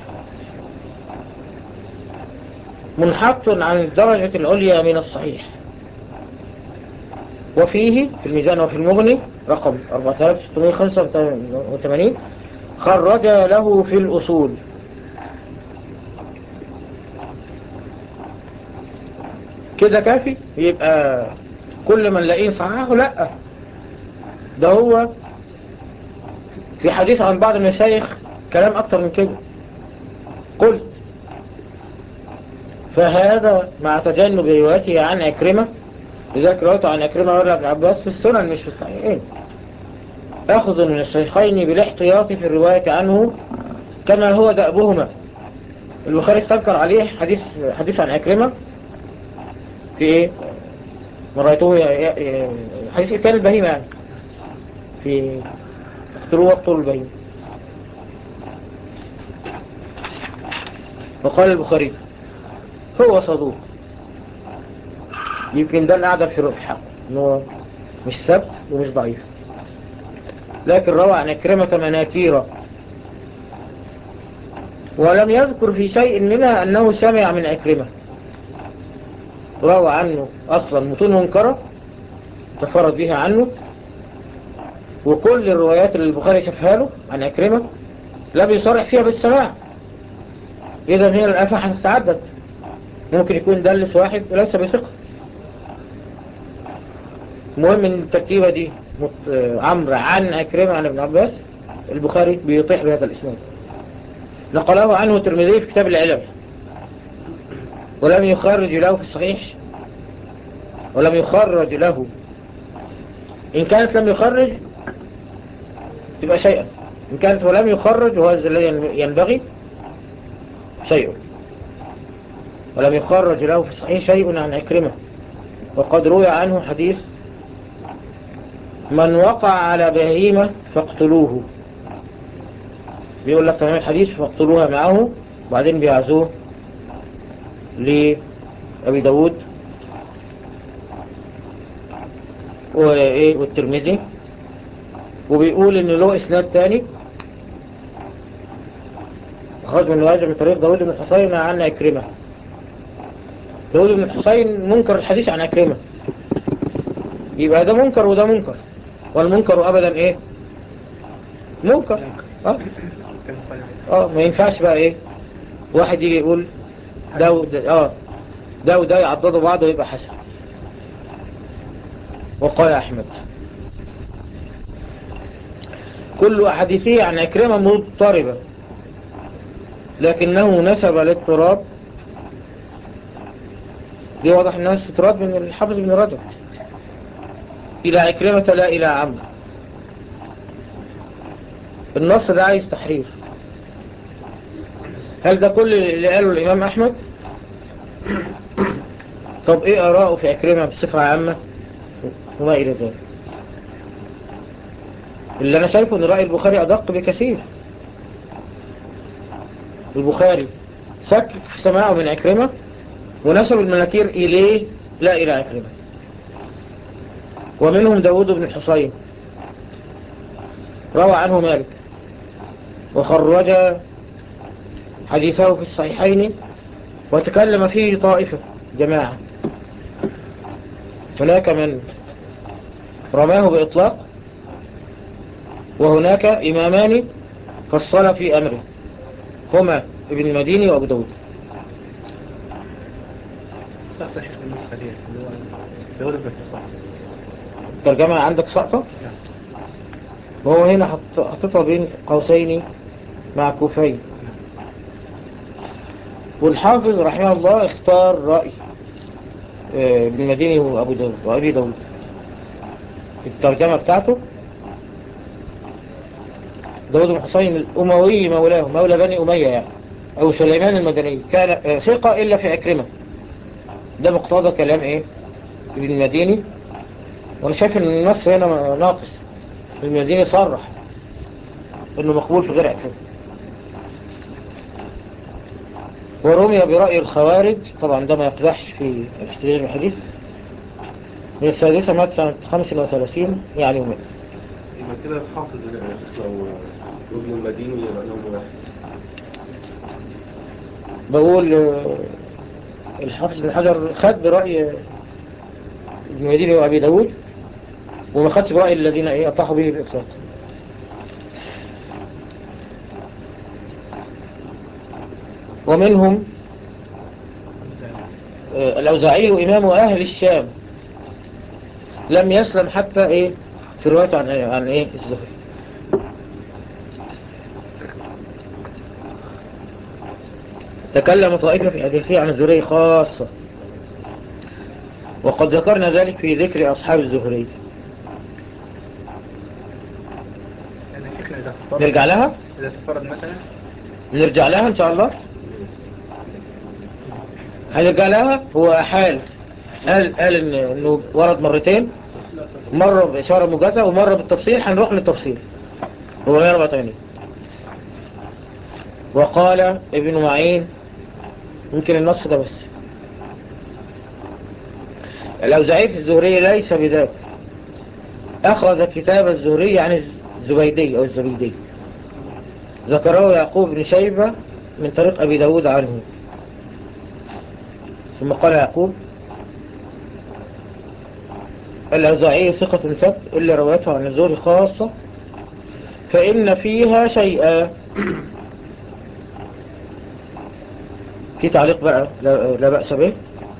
Speaker 1: منحط عن الدرجة العليا من الصحيح وفيه في الميزان وفي المغني رقم 4685 خرج له في الأصول كده كافي يبقى كل من لاقيه صححه لا ده هو في حديث عن بعض المشايخ كلام اكتر من كده قلت فهذا مع تجنب روايته عن أكرمة لذلك روايته عن أكرمة ولا ابن عباس في السنن مش في الصحيحين أخذ من الشيخين بالاحتياط في الرواية عنه كما هو دأبهما البخاري استنكر عليه حديث حديث عن أكرمة في ايه من رأيته ي- ي- حديث كان البهيمة يعني في اختلوا وقتل البهيمة وقال البخاري هو صدوق يمكن ده الأعدل في الحق انه مش ثبت ومش ضعيف لكن روى عن أكرمة مناكير ولم يذكر في شيء منها أنه سمع من أكرمة روى عنه أصلا متون منكرة تفرد بها عنه وكل الروايات اللي البخاري شافها له عن أكرمة لم يصرح فيها بالسماع إذا هي الأفة هتتعدد ممكن يكون دلس واحد وليس بثقة المهم ان التركيبة دي مت- آه، عمرو عن أكرمة عن ابن عباس البخاري بيطيح بهذا الإسناد نقله عنه الترمذي في كتاب العلم ولم يخرج له في الصحيح ولم يخرج له إن كانت لم يخرج تبقى شيئا إن كانت ولم يخرج وهذا الذي ينبغي شيء ولم يخرج له في الصحيح شيء عن أكرمة وقد روي عنه حديث من وقع على بهيمة فاقتلوه بيقول لك تمام الحديث فاقتلوها معه وبعدين بيعزوه لأبي داود وإيه والترمذي وبيقول إن له إسناد تاني خرج من واجه من طريق داود بن حصين عن أكرمة داود بن الحسين منكر الحديث عن أكرمة يبقى ده منكر وده منكر والمنكر أبدا إيه منكر اه اه ما ينفعش بقى إيه واحد يجي يقول ده وده اه ده وده يعضدوا بعض ويبقى حسن وقال أحمد كل أحاديثه عن أكرمة مضطربة لكنه نسب الاضطراب دي واضح انها استطراد من الحافظ بن رجب إلى أكرمة لا إلى عمرو النص ده عايز تحرير هل ده كل اللي قاله الإمام أحمد طب إيه آراءه في أكرمة بصفة عامة وما إلى ذلك اللي أنا شايفه أن رأي البخاري أدق بكثير البخاري شكك في سماعه من أكرمة ونسب المناكير إليه لا إلى أكرمة ومنهم داود بن الحصين روى عنه مالك وخرج حديثه في الصحيحين وتكلم فيه طائفة جماعة هناك من رماه بإطلاق وهناك إمامان فصل في أمره هما ابن المديني وأبو داود
Speaker 5: تحت شيخ النسخة دي اللي هو دولة بالحصان
Speaker 1: الترجمة عندك سقطة وهو هنا حط- حطيتها بين قوسين معكوفين والحافظ رحمه الله اختار رأي آه، ابن المديني وأبو داود وأبي داود في الترجمة بتاعته داود بن حسين الأموي مولاه مولى بني أمية يعني أو سليمان المدني كان آه، ثقة إلا في أكرمة ده مقتضى كلام إيه ابن المديني وانا شايف ان النص هنا ناقص المديني صرح انه مقبول في غير اعتراف ورمي برأي الخوارج طبعا ده ما يقدحش في الاحتجاج بالحديث من السادسة مات سنة 35 يعني يومين
Speaker 4: يبقى كده الحافظ لو ابن المديني يبقى لهم واحد
Speaker 1: بقول آه، الحافظ بن حجر خد برأي ابن المديني وأبي داود وما خدش برأي الذين ايه أطاحوا به الإطلاق ومنهم آه، الأوزاعي إمام أهل الشام لم يسلم حتى إيه في روايته عن عن إيه الزهري تكلم طائفة في حديثه عن الزهري خاصة وقد ذكرنا ذلك في ذكر أصحاب الزهري
Speaker 5: يعني شيخنا إذا تفرد
Speaker 1: نرجع لها
Speaker 5: إذا تفرد مثلا
Speaker 1: نرجع لها إن شاء الله هنرجع لها هو حال قال قال إن إنه ورد مرتين مرة بإشارة مجازة ومرة بالتفصيل هنروح للتفصيل هو 184 وقال ابن معين يمكن النص ده بس الأوزاعي في الزهري ليس بذاك أخذ كتاب الزهري عن الزبيدي أو الزبيدي ذكره يعقوب بن شيبة من طريق أبي داود عنه ثم قال يعقوب الأوزاعي ثقة ثبت إلا روايته عن الزهري خاصة فإن فيها شيئا في تعليق بقى لا, لا بأس به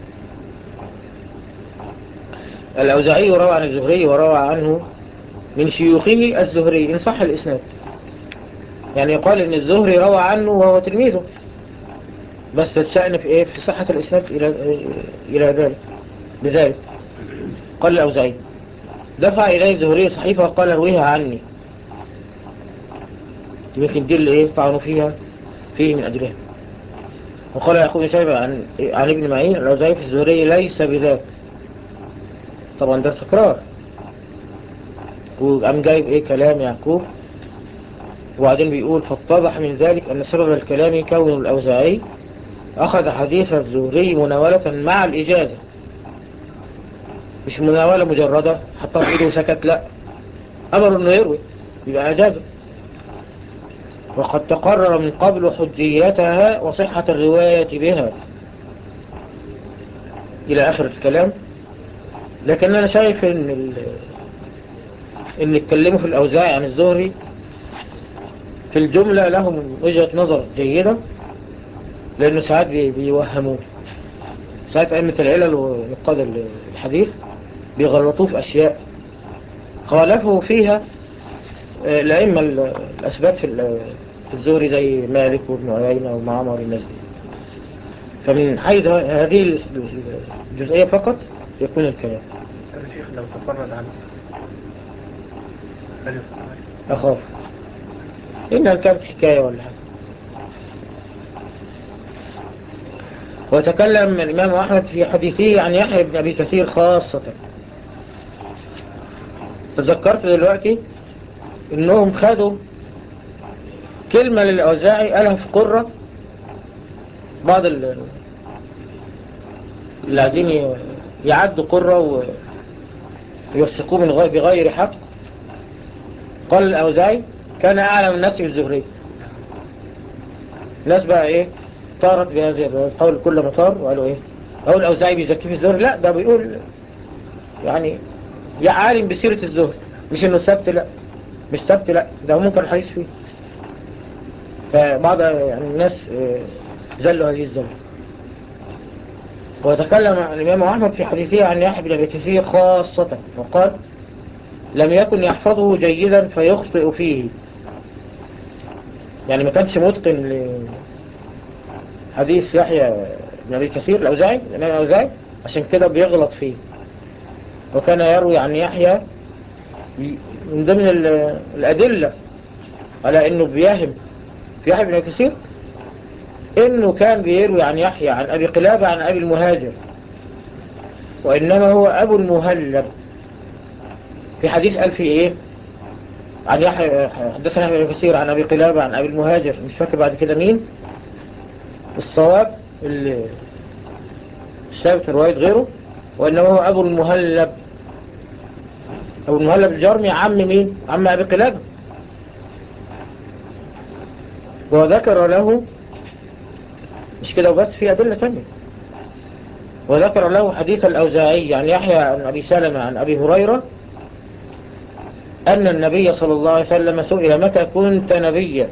Speaker 1: الأوزاعي روى عن الزهري وروى عنه من شيوخه الزهري إن صح الإسناد يعني يقال إن الزهري روى عنه وهو تلميذه بس تشأن في إيه في صحة الإسناد إلى إلى ذلك بذلك قال الأوزاعي دفع إليه الزهري صحيفة وقال ارويها عني يمكن دي اللي إيه طعنوا فيها فيه من أجلها وقال يعقوب بن شيبة عن عن ابن معين الأوزاعي في الزهري ليس بذاك طبعا ده تكرار وقام جايب ايه كلام يعقوب وبعدين بيقول فاتضح من ذلك ان سبب الكلام كون الاوزاعي اخذ حديث الزهري مناولة مع الاجازة مش مناولة مجردة حطها في ايده وسكت لا امر انه يروي يبقى اجازة وقد تقرر من قبل حجيتها وصحة الرواية بها إلى آخر الكلام لكن أنا شايف إن ال... إن يتكلموا في الأوزاعي عن الزهري في الجملة لهم وجهة نظر جيدة لأنه ساعات بي- بيوهموه ساعات أئمة العلل ونقاد الحديث بيغلطوه في أشياء خالفوا فيها آه، الأئمة ال- الأسباب في ال- في الزهري زي مالك وابن عيينة ومعمر الناس دي فمن حيث هذه ال- الجزئية فقط يكون الكلام
Speaker 6: هذا شيخ لو تفرد عنه هل يفعل؟
Speaker 1: أخاف إنها كانت حكاية ولا حاجة وتكلم الإمام أحمد في حديثه عن يحيى بن أبي كثير خاصة تذكرت دلوقتي إنهم خدوا كلمة للأوزاعي قالها في قرة بعض ال- اللي قاعدين ي- يعدوا قرة ويفسقوه من غير بغير حق قال الأوزاعي كان أعلم الناس في الزهري الناس بقى إيه طارت بهذه القول كل ما طار وقالوا إيه أو الأوزاعي بيزكي في الزهري لا ده بيقول يعني يا عالم بسيرة الزهري مش إنه سبت لا مش سبت لا ده هو ممكن الحديث فيه فبعض يعني الناس آه، زلوا هذه الزلة وتكلم عن الإمام أحمد في حديثه عن يحيى بن أبي كثير خاصة وقال لم يكن يحفظه جيدا فيخطئ فيه يعني ما كانش متقن لحديث يحيى بن أبي كثير الأوزاعي الإمام الأوزاعي عشان كده بيغلط فيه وكان يروي عن يحيى من ضمن ال- الأدلة على أنه بيهم في يحيى بن أبي كثير إنه كان بيروي عن يحيى عن أبي قلابة عن أبي المهاجر وإنما هو أبو المهلب في حديث قال فيه ايه عن يحيى حدثنا ابن كثير عن ابي قلابة عن ابي المهاجر مش فاكر بعد كده مين الصواب اللي الثابت في رواية غيره وانه هو ابو المهلب ابو المهلب الجرمي عم مين عم ابي قلابة وذكر له مش كده وبس في ادلة تانية وذكر له حديث الاوزاعي عن يحيى عن ابي سلمة عن ابي هريرة أن النبي صلى الله عليه وسلم سئل متى كنت نبيا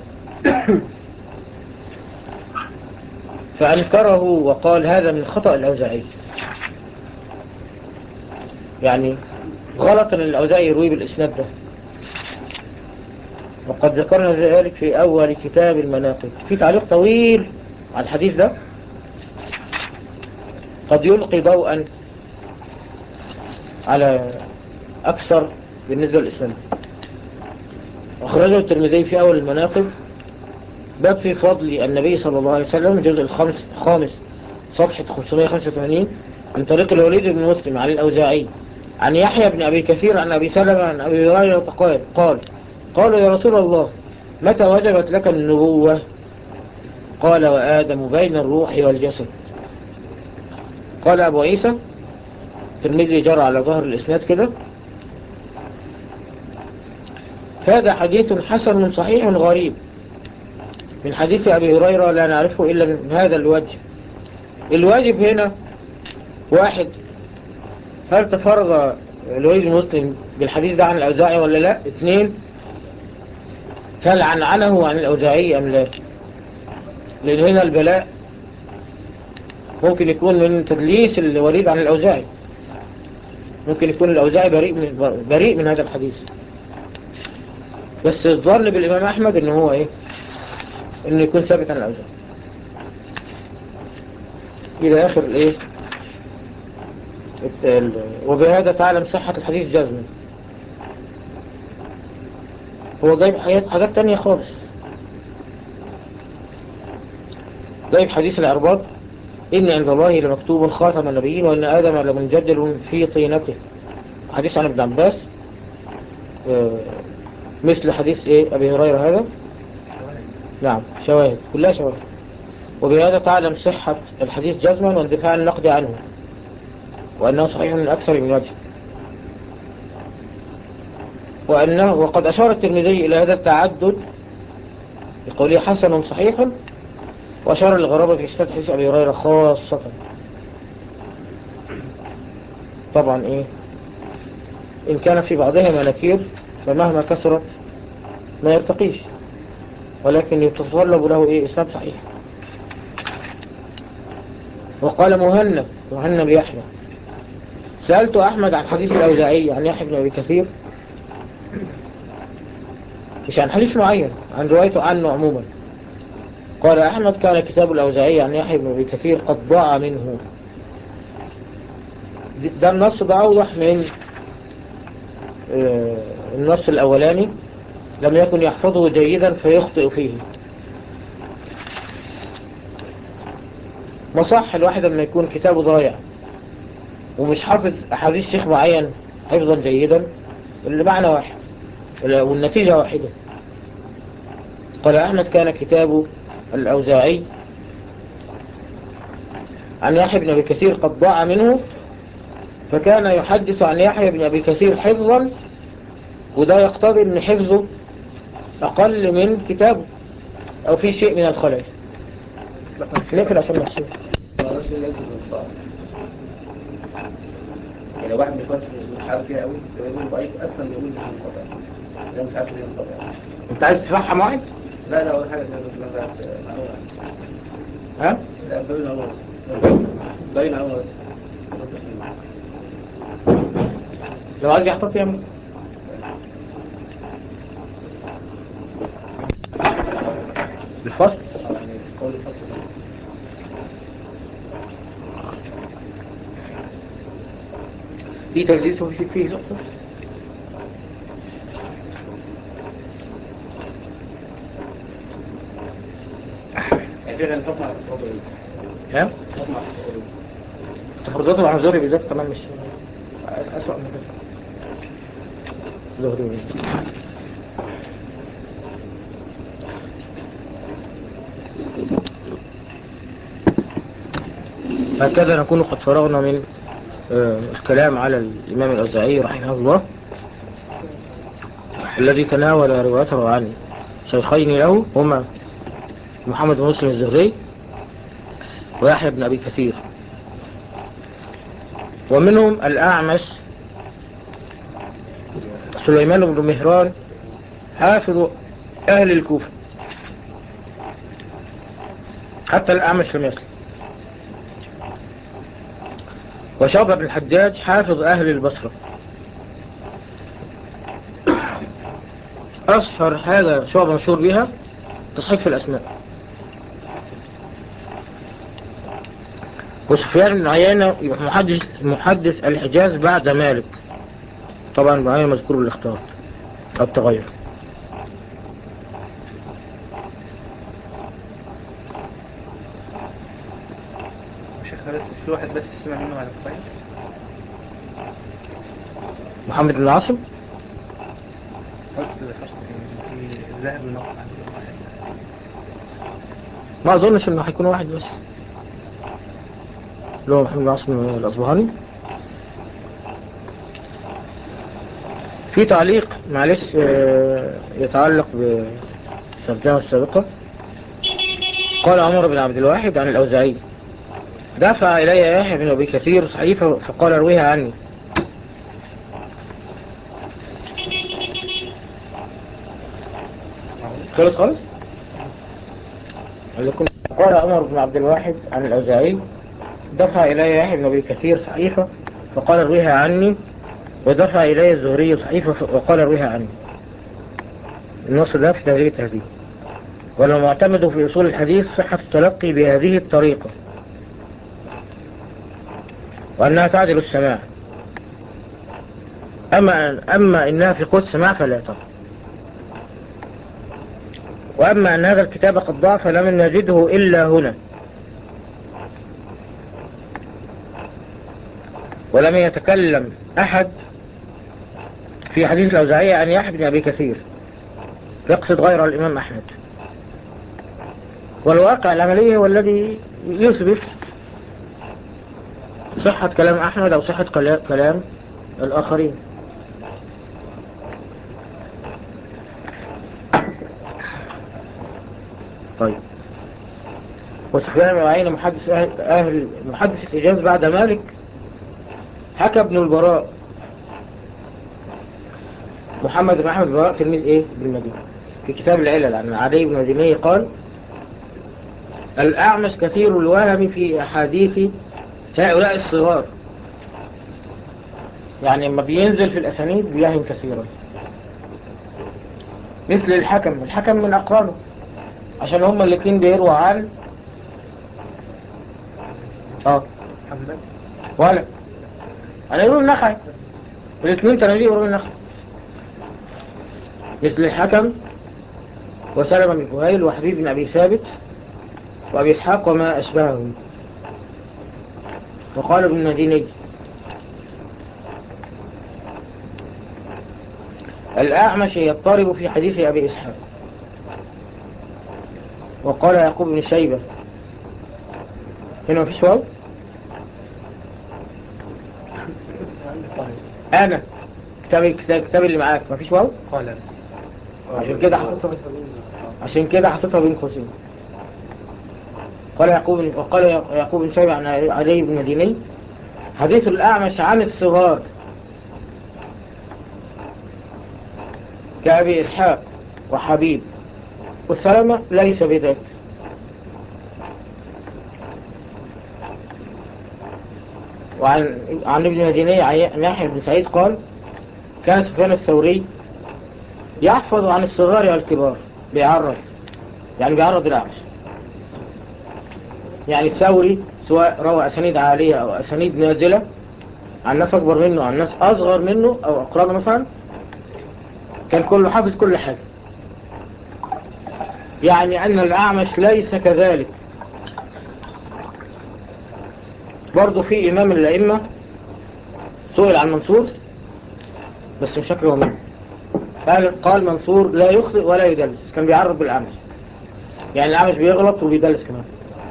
Speaker 1: فأنكره وقال هذا من خطأ الأوزاعي يعني غلط أن الأوزاعي يروي بالإسناد ده وقد ذكرنا ذلك في أول كتاب المناقب في تعليق طويل على الحديث ده قد يلقي ضوءا على أكثر بالنسبة للإسلام أخرجه الترمذي في أول المناقب باب في فضل النبي صلى الله عليه وسلم الجزء الخامس خامس صفحة 585 من طريق الوليد بن مسلم عن الأوزاعي عن يحيى بن أبي كثير عن أبي سلمة عن أبي هريرة قال قال قالوا يا رسول الله متى وجبت لك النبوة قال وآدم بين الروح والجسد قال أبو عيسى الترمذي جرى على ظهر الإسناد كده هذا حديث حسن صحيح غريب من حديث أبي هريرة لا نعرفه إلا من هذا الوجه الواجب هنا واحد هل تفرغ الوليد المسلم بالحديث ده عن الأوزاعي ولا لا اثنين هل عنعنه عن الأوزاعي أم لا لأن هنا البلاء ممكن يكون من تدليس الوليد عن الأوزاعي ممكن يكون الأوزاعي بريء من, بريء من هذا الحديث بس الظن بالإمام أحمد إنه هو إيه إنه يكون ثابت عن الأوزاعي إلى آخر الإيه الت- ال- وبهذا تعلم صحة الحديث جزما هو جايب حاجات حاجات تانية خالص جايب حديث العرباط إن عند الله لمكتوب خاتم النبيين وإن آدم لمنجدل في طينته حديث عن ابن عباس آه، مثل حديث إيه أبي هريرة هذا نعم شواهد كلها شواهد وبهذا تعلم صحة الحديث جزما واندفاع النقد عنه وأنه صحيح من أكثر من وجه وأنه وقد أشار الترمذي إلى هذا التعدد بقوله حسن صحيح وأشار الغرابة في إسناد حديث أبي هريرة خاصة طبعا ايه ان كان في بعضها مناكير فمهما كثرت ما يرتقيش ولكن يتطلب له ايه اسناد صحيح وقال مهنب مهنب يحيى سألت أحمد عن حديث الأوزاعي عن يحيى بن أبي كثير مش عن حديث معين عن روايته عنه عموما قال أحمد كان كتاب الأوزاعي عن يحيى بن أبي كثير قد ضاع منه ده النص ده أوضح من آه، النص الأولاني لم يكن يحفظه جيدا فيخطئ فيه مصح الواحد لما يكون كتابه ضايع ومش حافظ أحاديث شيخ معين حفظا جيدا اللي معنى واحد والنتيجة واحدة قال أحمد كان كتاب الأوزاعي عن يحيى بن أبي كثير قد ضاع منه فكان يحدث عن يحيى بن أبي كثير حفظا وده يقتضي أن حفظه أقل من كتابه أو في شيء من الخلل نقل عشان نحسن
Speaker 3: معرفش ليه لازم ينفع. يعني لو واحد مش فاهم مش عارف فيها قوي يقول ضعيف اصلا يقول مش منقطع ده مش عارف ليه منقطع
Speaker 1: أنت عايز تفهم واحد؟
Speaker 3: لا لا اول حاجه زي ما قلت لك معلومه
Speaker 1: ها؟
Speaker 3: لا باين اهو باين اهو
Speaker 1: لو عايز يحتاط يعمل الفصل
Speaker 3: يعني قول الفصل ده.
Speaker 1: في تدليس وفي فيه نقطة
Speaker 3: يعني في غير حكم على التفاضل
Speaker 1: ها؟
Speaker 3: حكم على التفاضل
Speaker 1: تفرضات العنزوري بالذات كمان مش أسوأ من كده زهري هكذا نكون قد فرغنا من آه، الكلام على الإمام الأوزاعي رحمه الله الذي تناول روايته عن شيخين له هما محمد بن مسلم الزهري ويحيى بن أبي كثير ومنهم الأعمش سليمان بن مهران حافظ أهل الكوفة حتى الأعمش لم يسلم وشعبة بن الحجاج حافظ أهل البصرة أشهر حاجة شعبة مشهور بها تصحيح في الأسماء وسفيان بن عيينة محدث محدث الحجاز بعد مالك طبعا ابن عيينة مذكور بالاختيار أو التغير
Speaker 5: شيخ بس في واحد بس سمع منه على الطريق
Speaker 1: محمد بن عاصم
Speaker 5: قلت ذكرت في في الذهب النقع عند واحد
Speaker 1: ما أظنش إنه هيكون واحد بس اللي هو محمد بن عاصم الأصبهاني في تعليق معلش آه، يتعلق بالترجمة السابقة قال عمر بن عبد الواحد عن الأوزاعي دفع إلي يحيى بن أبي كثير صحيفة فقال ارويها عني خلص خالص قال لكم قال عمر بن عبد الواحد عن الأوزاعي دفع إلي يحيى بن أبي كثير صحيفة فقال ارويها عني ودفع إلي الزهري صحيفة ف- وقال ارويها عني النص ده في تهذيب التهذيب والمعتمد في أصول الحديث صحة التلقي بهذه الطريقة وأنها تعدل السماع أما, أما إنها في قدس سماع فلا طبعا وأما أن هذا الكتاب قد ضاع فلم نجده إلا هنا ولم يتكلم أحد في حديث الأوزاعية عن يحيى بن أبي كثير يقصد غير الإمام أحمد والواقع العملي هو الذي يثبت صحة كلام أحمد أو صحة كلا- كلام الآخرين طيب وسفيان بن عيينة محدث أهل, أهل محدث الحجاز بعد مالك حكى ابن البراء محمد بن أحمد البراء تلميذ إيه ابن المدينة في كتاب العلل عن علي بن مديني قال الأعمش كثير الوهم في أحاديث هؤلاء الصغار يعني لما بينزل في الأسانيد بيهم كثيرا مثل الحكم الحكم من أقرانه عشان هما الاثنين بيروا عن اه
Speaker 6: حمد
Speaker 1: ولا انا يقول النخعي الاثنين تنادي يقولوا النخعي مثل الحكم وسلم بن فهيل وحبيب بن ابي ثابت وابي اسحاق وما اشبههم وقال ابن المديني الأعمش يضطرب في حديث أبي إسحاق وقال يعقوب بن شيبة هنا مفيش واو أنا كتاب كتاب اللي معاك مفيش واو
Speaker 6: قال
Speaker 1: عشان كده حطيتها عشان كده حطيتها بين قوسين قال يعقوب وقال يعقوب بن شيبة عن علي بن مديني حديث الأعمش عن الصغار كأبي إسحاق وحبيب والسلامة ليس بذلك وعن عن ابن مديني عن يحيى بن سعيد قال كان سفيان الثوري يحفظ عن الصغار والكبار بيعرض يعني بيعرض الأعمش يعني الثوري سواء روى أسانيد عالية أو أسانيد نازلة عن ناس أكبر منه عن ناس أصغر منه أو أقران مثلا كان كله حافظ كل حاجة يعني أن الأعمش ليس كذلك برضو في إمام الأئمة سئل عن منصور بس مش فاكر هو مين قال قال منصور لا يخطئ ولا يدلس كان بيعرض بالأعمش يعني الأعمش بيغلط وبيدلس كمان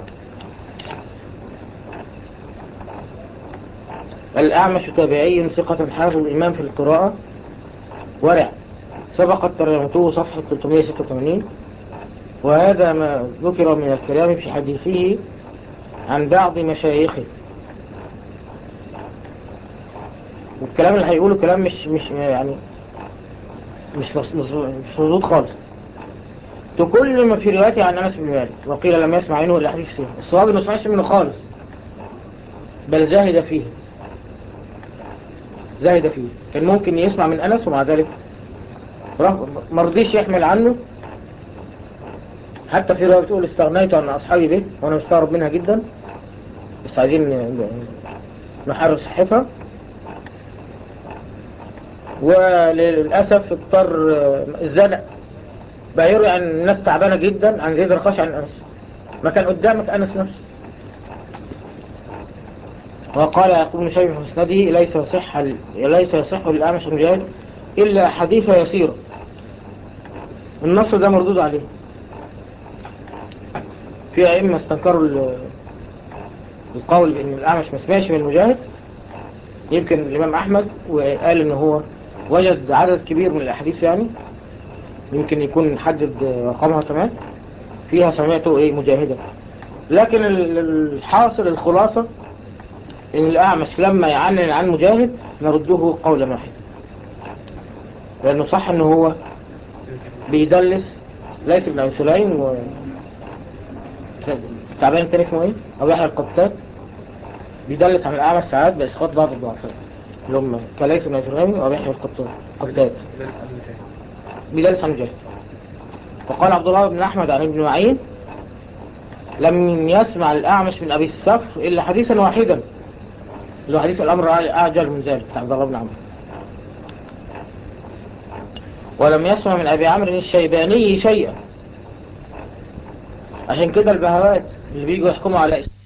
Speaker 1: الأعمش تابعي ثقة حافظ إمام في القراءة ورع سبقت ترجمته صفحة 386 وهذا ما ذكر من الكلام في حديثه عن بعض مشايخه والكلام اللي هيقوله كلام مش مش يعني مش مش مش مظبوط خالص كل ما في روايته عن انس بن مالك وقيل لم يسمع منه الا حديث فيه الصواب انه ما سمعش منه خالص بل زاهد فيه زاهد فيه كان ممكن يسمع من انس ومع ذلك ما رضيش يحمل عنه حتى في رواية بتقول استغنيت عن أصحابي به وأنا مستغرب منها جدا بس عايزين نحرر صحتها وللأسف اضطر الزنق بقى يروي عن الناس تعبانة جدا عن زيد الرخاش عن أنس ما كان قدامك أنس نفسه وقال يقول بن شيخ في مسنده ليس يصح ليس يصح للأعمش المجاهد إلا حديث يسير النص ده مردود عليه في أئمة استنكروا القول بأن الأعمش ما سمعش من المجاهد يمكن الإمام أحمد وقال إن هو وجد عدد كبير من الأحاديث يعني يمكن يكون حدد رقمها كمان فيها سمعته إيه مجاهدا لكن الحاصل الخلاصة إن الأعمش لما يعنن عن مجاهد نرده قولا واحدا لأنه صح إنه هو بيدلس ليس بن أبي سليم و تعبان التاني اسمه ايه؟ أبو يحيى القطات بيدلس عن الأعمى ساعات بإسقاط بعض الضعفاء اللي هم كليس بن أبي سليم وأبو يحيى القطات قطات بيدلس عن مجاهد وقال عبد الله بن أحمد عن ابن معين لم يسمع الأعمش من أبي الصفر إلا حديثا واحدا اللي هو حديث الأمر أعجل من ذلك بتاع عبد الله بن عمرو ولم يسمع من أبي عمرو الشيباني شيئا عشان كده البهوات اللي بيجوا يحكموا على